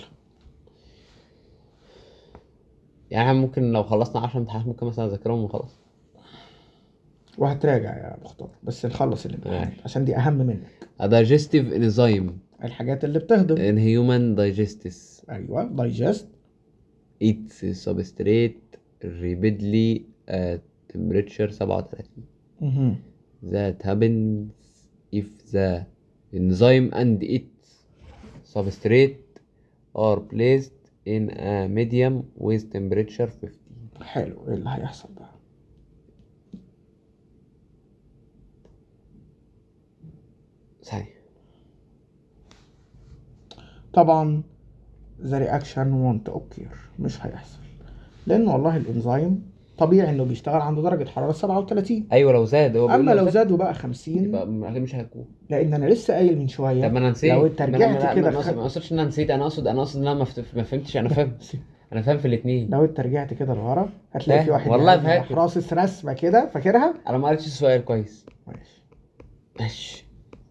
S1: يعني احنا ممكن لو خلصنا 10 امتحانات ممكن مثلا اذاكرهم وخلاص
S2: وهتراجع يا مختار بس نخلص الامتحانات
S1: ماشي.
S2: عشان دي اهم منك
S1: A digestive enzyme
S2: الحاجات اللي بتهضم
S1: in human digestis
S2: ايوه دايجست
S1: eats substrate rapidly at temperature 37 that happens if the enzyme and its substrate are placed in a medium with temperature 50
S2: حلو ايه اللي هيحصل بقى
S1: ثانية
S2: طبعا the reaction won't occur مش هيحصل لان والله الانزيم طبيعي انه بيشتغل عند درجه حراره 37
S1: ايوه لو زاد هو بيقول
S2: اما لو زادوا بقى 50
S1: يبقى م- مش هيكون
S2: لان انا لسه قايل من شويه
S1: طب ما انا نسيت
S2: لو انت
S1: ما أنا-
S2: رجعت
S1: لا،
S2: كده
S1: ما أقصد-
S2: خد-
S1: ما اقصدش ان انا نسيت انا اقصد انا اقصد ان انا ما فت- ما فهمتش انا فاهم انا فاهم في الاثنين
S2: لو انت رجعت كده لورا هتلاقي
S1: فاهم.
S2: في واحد
S1: والله
S2: يعني
S1: فاكر.
S2: راصص رسمه كده فاكرها
S1: انا ما قريتش السؤال كويس
S2: ماشي
S1: ماشي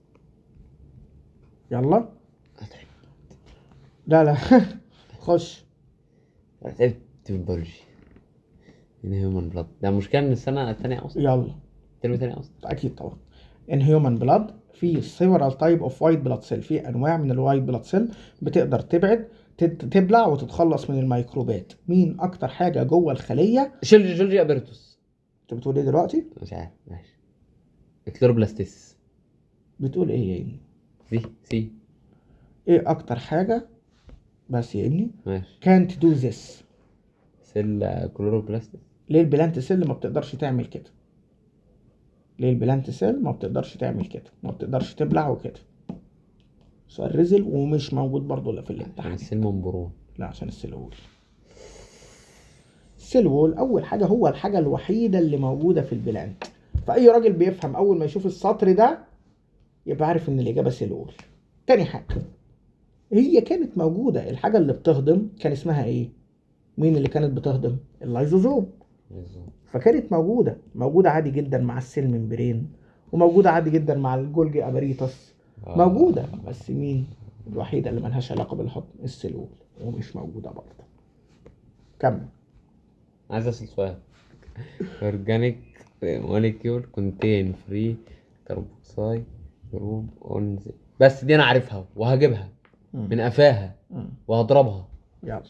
S2: يلا لا لا خش
S1: أنا تعبت من البيولوجي ان هيومن بلاد ده المشكله ان السنه الثانيه اصلا
S2: يلا
S1: الترم الثاني اصلا
S2: اكيد طبعا ان هيومن بلاد في several type of white blood cell في انواع من الوايت بلاد سيل بتقدر تبعد تت- تبلع وتتخلص من الميكروبات مين اكتر حاجه جوه الخليه
S1: شيلجي جولجي ابرتوس
S2: انت بتقول ايه دلوقتي
S1: مش عارف ماشي الكلوروبلاستيس
S2: بتقول ايه يا ابني
S1: دي سي
S2: ايه اكتر حاجه بس يا ابني
S1: ماشي
S2: can't do this
S1: سيل كلوروبلاستيس
S2: ليه البلانت سيل ما بتقدرش تعمل كده ليه البلانت سيل ما بتقدرش تعمل كده ما بتقدرش تبلع وكده سؤال رزل ومش موجود برضه الا في
S1: عشان
S2: الامتحان
S1: السيل منبرون
S2: لا عشان السيل وول السيل وول اول حاجه هو الحاجه الوحيده اللي موجوده في البلانت فاي راجل بيفهم اول ما يشوف السطر ده يبقى عارف ان الاجابه سيلول تاني حاجه هي كانت موجوده الحاجه اللي بتهضم كان اسمها ايه مين اللي كانت بتهضم اللايزوزوم
S1: بالظبط
S2: فكانت موجوده موجوده عادي جدا مع السيل ممبرين وموجوده عادي جدا مع الجولجي اباريتس
S1: آه.
S2: موجوده بس مين الوحيده اللي ملهاش علاقه بالهضم السيلول ومش موجوده برضه كمل
S1: عايز اسال سؤال organic molecule contain free carboxyl group on the بس دي انا عارفها وهجيبها من قفاها
S2: مم.
S1: وهضربها
S2: يلا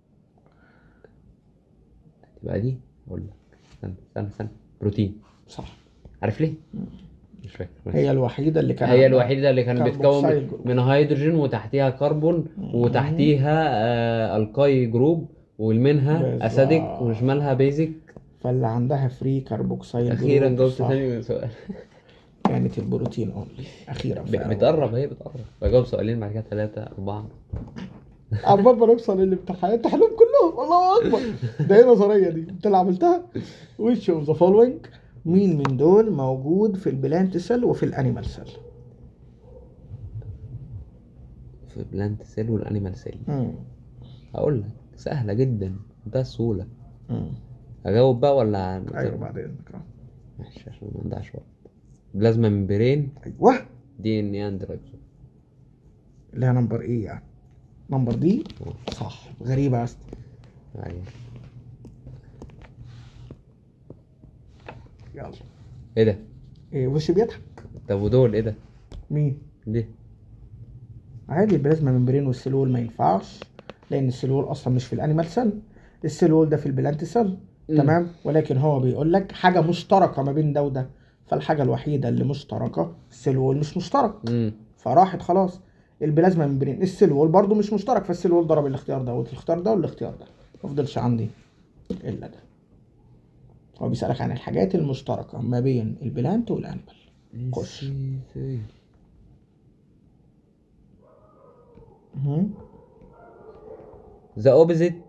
S1: تبقى دي اقول لك استنى استنى استنى بروتين
S2: صح
S1: عارف ليه؟ مش فاكر
S2: هي الوحيده اللي كان
S1: هي الوحيدة اللي كانت
S2: كاربوكسيل
S1: بتتكون
S2: جروب.
S1: من هيدروجين وتحتيها كربون وتحتيها آه الكاي جروب ومنها
S2: بالظبط.
S1: اسيدك وشمالها بيزك
S2: فاللي عندها فري كاربوكسيل
S1: اخيرا
S2: جروب
S1: جاوبت
S2: صح.
S1: تاني من سؤال
S2: كانت البروتين اونلي اخيرا
S1: ب- بتقرب هي بتقرب بجاوب سؤالين بعد كده ثلاثة أربعة
S2: عمال ما نوصل للامتحان امتحانهم كلهم الله اكبر ده ايه النظريه دي انت اللي عملتها which of the following مين من دول موجود في البلانت سيل وفي الانيمال سيل
S1: في بلانت سيل والانيمال سيل هقول لك سهلة جدا ده السهولة أجاوب بقى ولا
S2: ايوه بعد اذنك آه.
S1: ماشي عشان ما نضيعش وقت بلازما ممبرين
S2: ايوه
S1: دي ان ايه اند رايبوسوم
S2: اللي هي نمبر ايه يعني نمبر دي صح غريبه يا اسطى
S1: يعني
S2: يلا
S1: ايه ده؟
S2: ايه وش بيضحك
S1: طب ودول ايه ده؟
S2: مين
S1: دي
S2: عادي البلازما ممبرين والسيلول ما ينفعش لان السيلول اصلا مش في الانيمال سيل السيلول ده في البلانت سيل
S1: مم.
S2: تمام ولكن هو بيقول لك حاجه مشتركه ما بين ده وده فالحاجه الوحيده اللي مشتركه السيلول مش مشترك
S1: امم
S2: فراحت خلاص البلازما ممبرين السيلول برضو مش مشترك فالسيلول ضرب الاختيار ده والاختيار ده والاختيار ده ما فضلش عندي الا ده هو بيسألك عن الحاجات المشتركة ما بين البلانت والانيمال خش. مهم.
S1: The opposite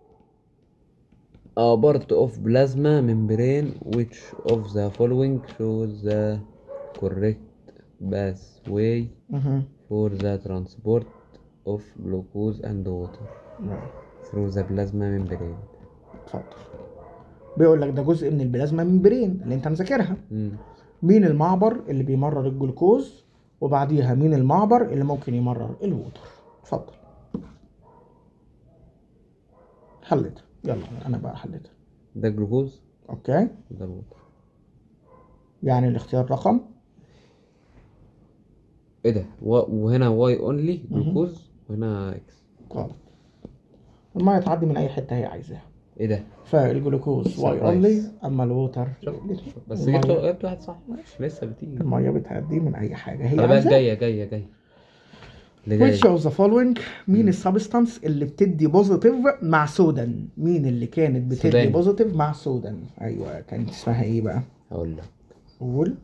S1: a part of plasma membrane which of the following shows the correct pathway
S2: مهم.
S1: for the transport of glucose and water
S2: نعم.
S1: through the plasma membrane
S2: اتفضل بيقول لك ده جزء من البلازما ممبرين اللي انت مذاكرها
S1: مم.
S2: مين المعبر اللي بيمرر الجلوكوز وبعديها مين المعبر اللي ممكن يمرر الووتر اتفضل حلتها يلا انا بقى حلتها
S1: ده جلوكوز
S2: اوكي
S1: ده الوتر
S2: يعني الاختيار رقم
S1: ايه ده و- وهنا واي اونلي جلوكوز وهنا اكس
S2: غلط الميه تعدي من اي حته هي عايزاها
S1: ايه ده
S2: فالجلوكوز واي
S1: Surprise.
S2: اونلي اما الووتر
S1: بس
S2: المية-
S1: جبت جبت واحد صح لسه بتيجي
S2: الميه بتعدي من اي حاجه هي
S1: خلي بالك
S2: عايزاها
S1: جاية جاية جاية اللي جاية
S2: which of the following مين السبستانس اللي بتدي بوزيتيف مع سودان مين اللي كانت بتدي
S1: سودان.
S2: بوزيتيف مع سودان ايوه كانت اسمها ايه بقى
S1: هقول لك
S2: قول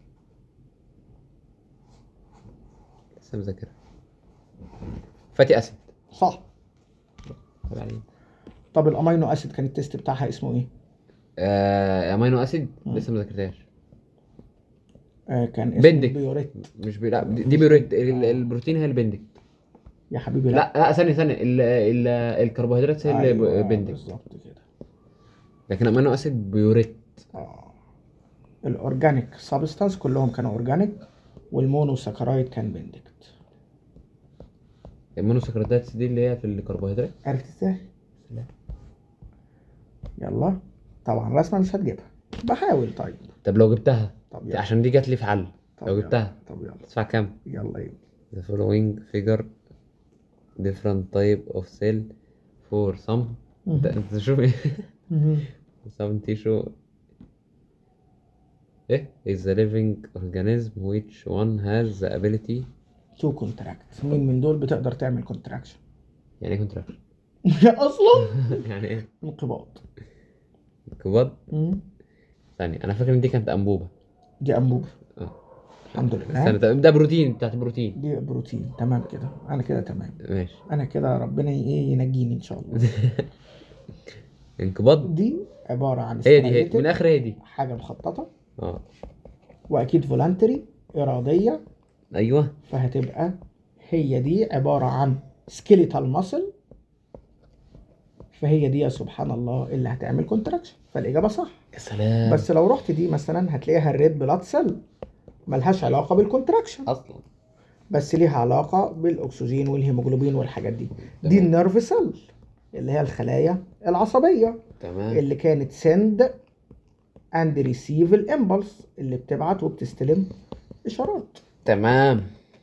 S1: لسه مذاكرها فاتي اسيد
S2: صح
S1: طب عليه.
S2: طب الامينو اسيد كان التيست بتاعها اسمه ايه
S1: آه امينو اسيد لسه ما ذاكرتهاش
S2: آه كان اسمه
S1: بندك.
S2: بيوريت
S1: مش بي... لا دي دي بيوريت ال- البروتين هي البندك
S2: يا حبيبي لا,
S1: لا لا ثانية ثانية ال... ال... الكربوهيدرات هي اللي
S2: أيوة،
S1: بندك
S2: بالظبط كده
S1: لكن امينو اسيد بيوريت
S2: اه الاورجانيك سبستانس كلهم كانوا اورجانيك والمونوساكرايد كان بندكت
S1: المونوسكريتات دي اللي هي في الكربوهيدرات
S2: عرفت ازاي؟
S1: لا.
S2: يلا طبعا رسمه مش هتجيبها بحاول طيب
S1: طب لو جبتها
S2: طب يلا
S1: عشان دي جات لي في حل
S2: طب
S1: لو
S2: يلا.
S1: جبتها
S2: طب يلا
S1: تدفع كام؟
S2: يلا يلا
S1: The following figure different type of cell for some انت انت شوف ايه some tissue ايه is the living organism which one has the ability
S2: تو كونتراكت مين من دول بتقدر تعمل كونتراكشن
S1: يعني ايه contraction
S2: اصلا
S1: يعني ايه
S2: انقباض
S1: انقباض
S2: مم.
S1: ثانية انا فاكر ان دي كانت انبوبة
S2: دي انبوبه
S1: اه
S2: الحمد
S1: استنى
S2: لله
S1: طب ده بروتين بتاعت بروتين
S2: دي بروتين تمام كده انا كده تمام
S1: ماشي
S2: انا كده ربنا ايه ينجيني ان شاء الله
S1: انقباض
S2: دي عباره عن
S1: هي دي هي
S2: striated،
S1: من الاخر هي دي
S2: حاجه مخططه
S1: اه
S2: واكيد فولانتري اراديه
S1: ايوه
S2: فهتبقى هي دي عباره عن سكيليتال ماسل فهي دي يا سبحان الله اللي هتعمل كونتراكشن فالاجابه صح
S1: يا سلام
S2: بس لو رحت دي مثلا هتلاقيها الريد بلاد سيل ملهاش علاقه بالكونتراكشن
S1: اصلا
S2: بس ليها علاقه بالاكسجين والهيموجلوبين والحاجات دي دي
S1: تمام.
S2: النيرف سيل اللي هي الخلايا العصبيه
S1: تمام
S2: اللي كانت سند اند ريسيف الامبلس اللي بتبعت وبتستلم اشارات
S1: تمام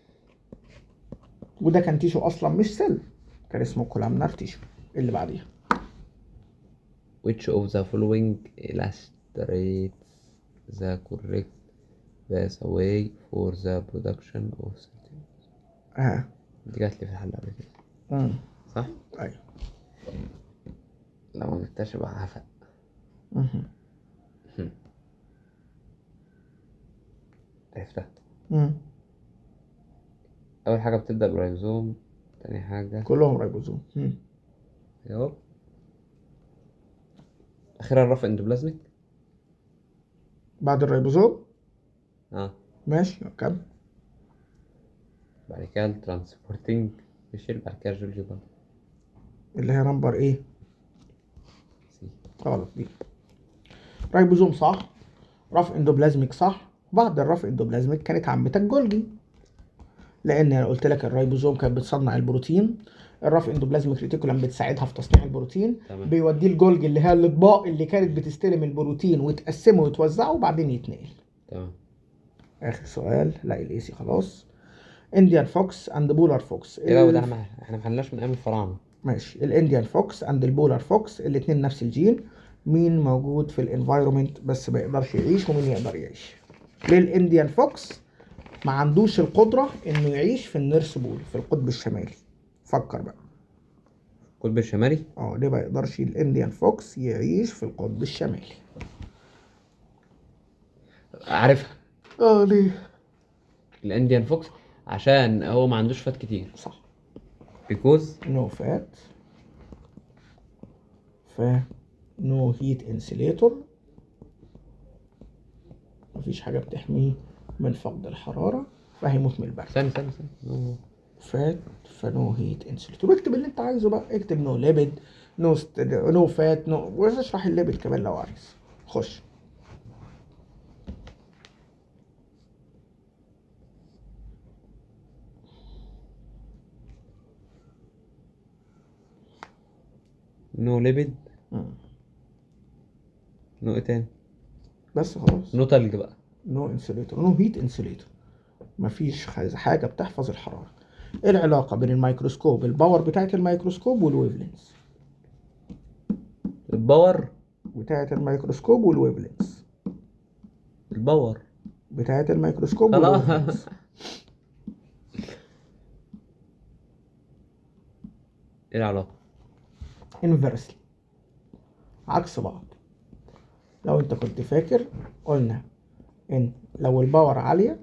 S2: وده كان تيشو اصلا مش سيل كان اسمه كولامنار تيشو اللي بعديها
S1: which of the following illustrates the correct pathway for the production of certain
S2: اه
S1: دي جات لي في الحلقة قبل كده
S2: امم
S1: صح؟
S2: ايوه
S1: لو ما جبتهاش يبقى هفق
S2: مهم.
S1: عرفتها
S2: مم.
S1: أول حاجة بتبدأ بالريزوم تاني حاجة
S2: كلهم ريبوزوم مم.
S1: يوب أخيرا الرف اندوبلازميك
S2: بعد الريبوزوم
S1: اه
S2: ماشي كم
S1: بعد كده الترانسبورتنج ميشيل بعد كده جورجي برضه
S2: اللي هي نمبر ايه
S1: سي
S2: غلط دي رايبوزوم صح رف اندوبلازميك صح بعد الرف اندوبلازميك كانت عمتك جولجي لان انا قلت لك الرايبوزوم كانت بتصنع البروتين الرف اندوبلازميك ريتيكولم بتساعدها في تصنيع البروتين
S1: تمام.
S2: بيوديه الجولجي اللي هي الاطباق اللي كانت بتستلم البروتين وتقسمه وتوزعه وبعدين يتنقل
S1: تمام
S2: اخر سؤال لا الايسي خلاص انديان فوكس اند بولار فوكس
S1: ايه بقى وده احنا ما احنا ما حلناش من ايام الفراعنة
S2: ماشي الانديان فوكس اند البولار فوكس الاتنين نفس الجين مين موجود في الانفايرومنت بس ما يقدرش يعيش ومين يقدر يعيش ليه الانديان فوكس ما عندوش القدرة انه يعيش في النيرس بول في القطب الشمالي فكر بقى
S1: القطب الشمالي
S2: اه ليه ما يقدرش الانديان فوكس يعيش في القطب الشمالي
S1: عارفها
S2: اه ليه
S1: الانديان فوكس عشان هو ما عندوش فات كتير
S2: صح
S1: بيكوز
S2: نو فات ف نو هيت انسليتور مفيش حاجة بتحميه من فقد الحرارة فهيموت من البرد
S1: ثاني ثاني ثاني
S2: فات فنو هيت انسليتور واكتب اللي انت عايزه بقى اكتب نو ليبيد نو ست... نو فات نو واشرح الليبيد كمان لو عايز خش
S1: نو ليبيد
S2: مم.
S1: نو ايه تاني
S2: بس خلاص
S1: نو تلج بقى
S2: نو انسوليتور نو هيت انسوليتور مفيش خ- حاجه بتحفظ الحراره ايه العلاقه بين الميكروسكوب الباور بتاعه الميكروسكوب والويف لينز
S1: الباور
S2: بتاعه الميكروسكوب والويف لينز
S1: الباور
S2: بتاعه الميكروسكوب
S1: خلاص.
S2: والويف لينز
S1: ايه العلاقة
S2: انفرسلي عكس بعض لو انت كنت فاكر قلنا ان لو الباور عاليه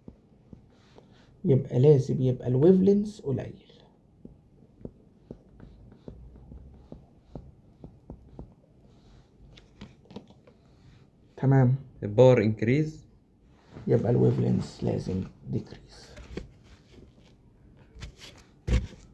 S2: يبقى لازم يبقى الويف لينز قليل تمام
S1: الباور انكريز
S2: يبقى الويف لينز لازم ديكريز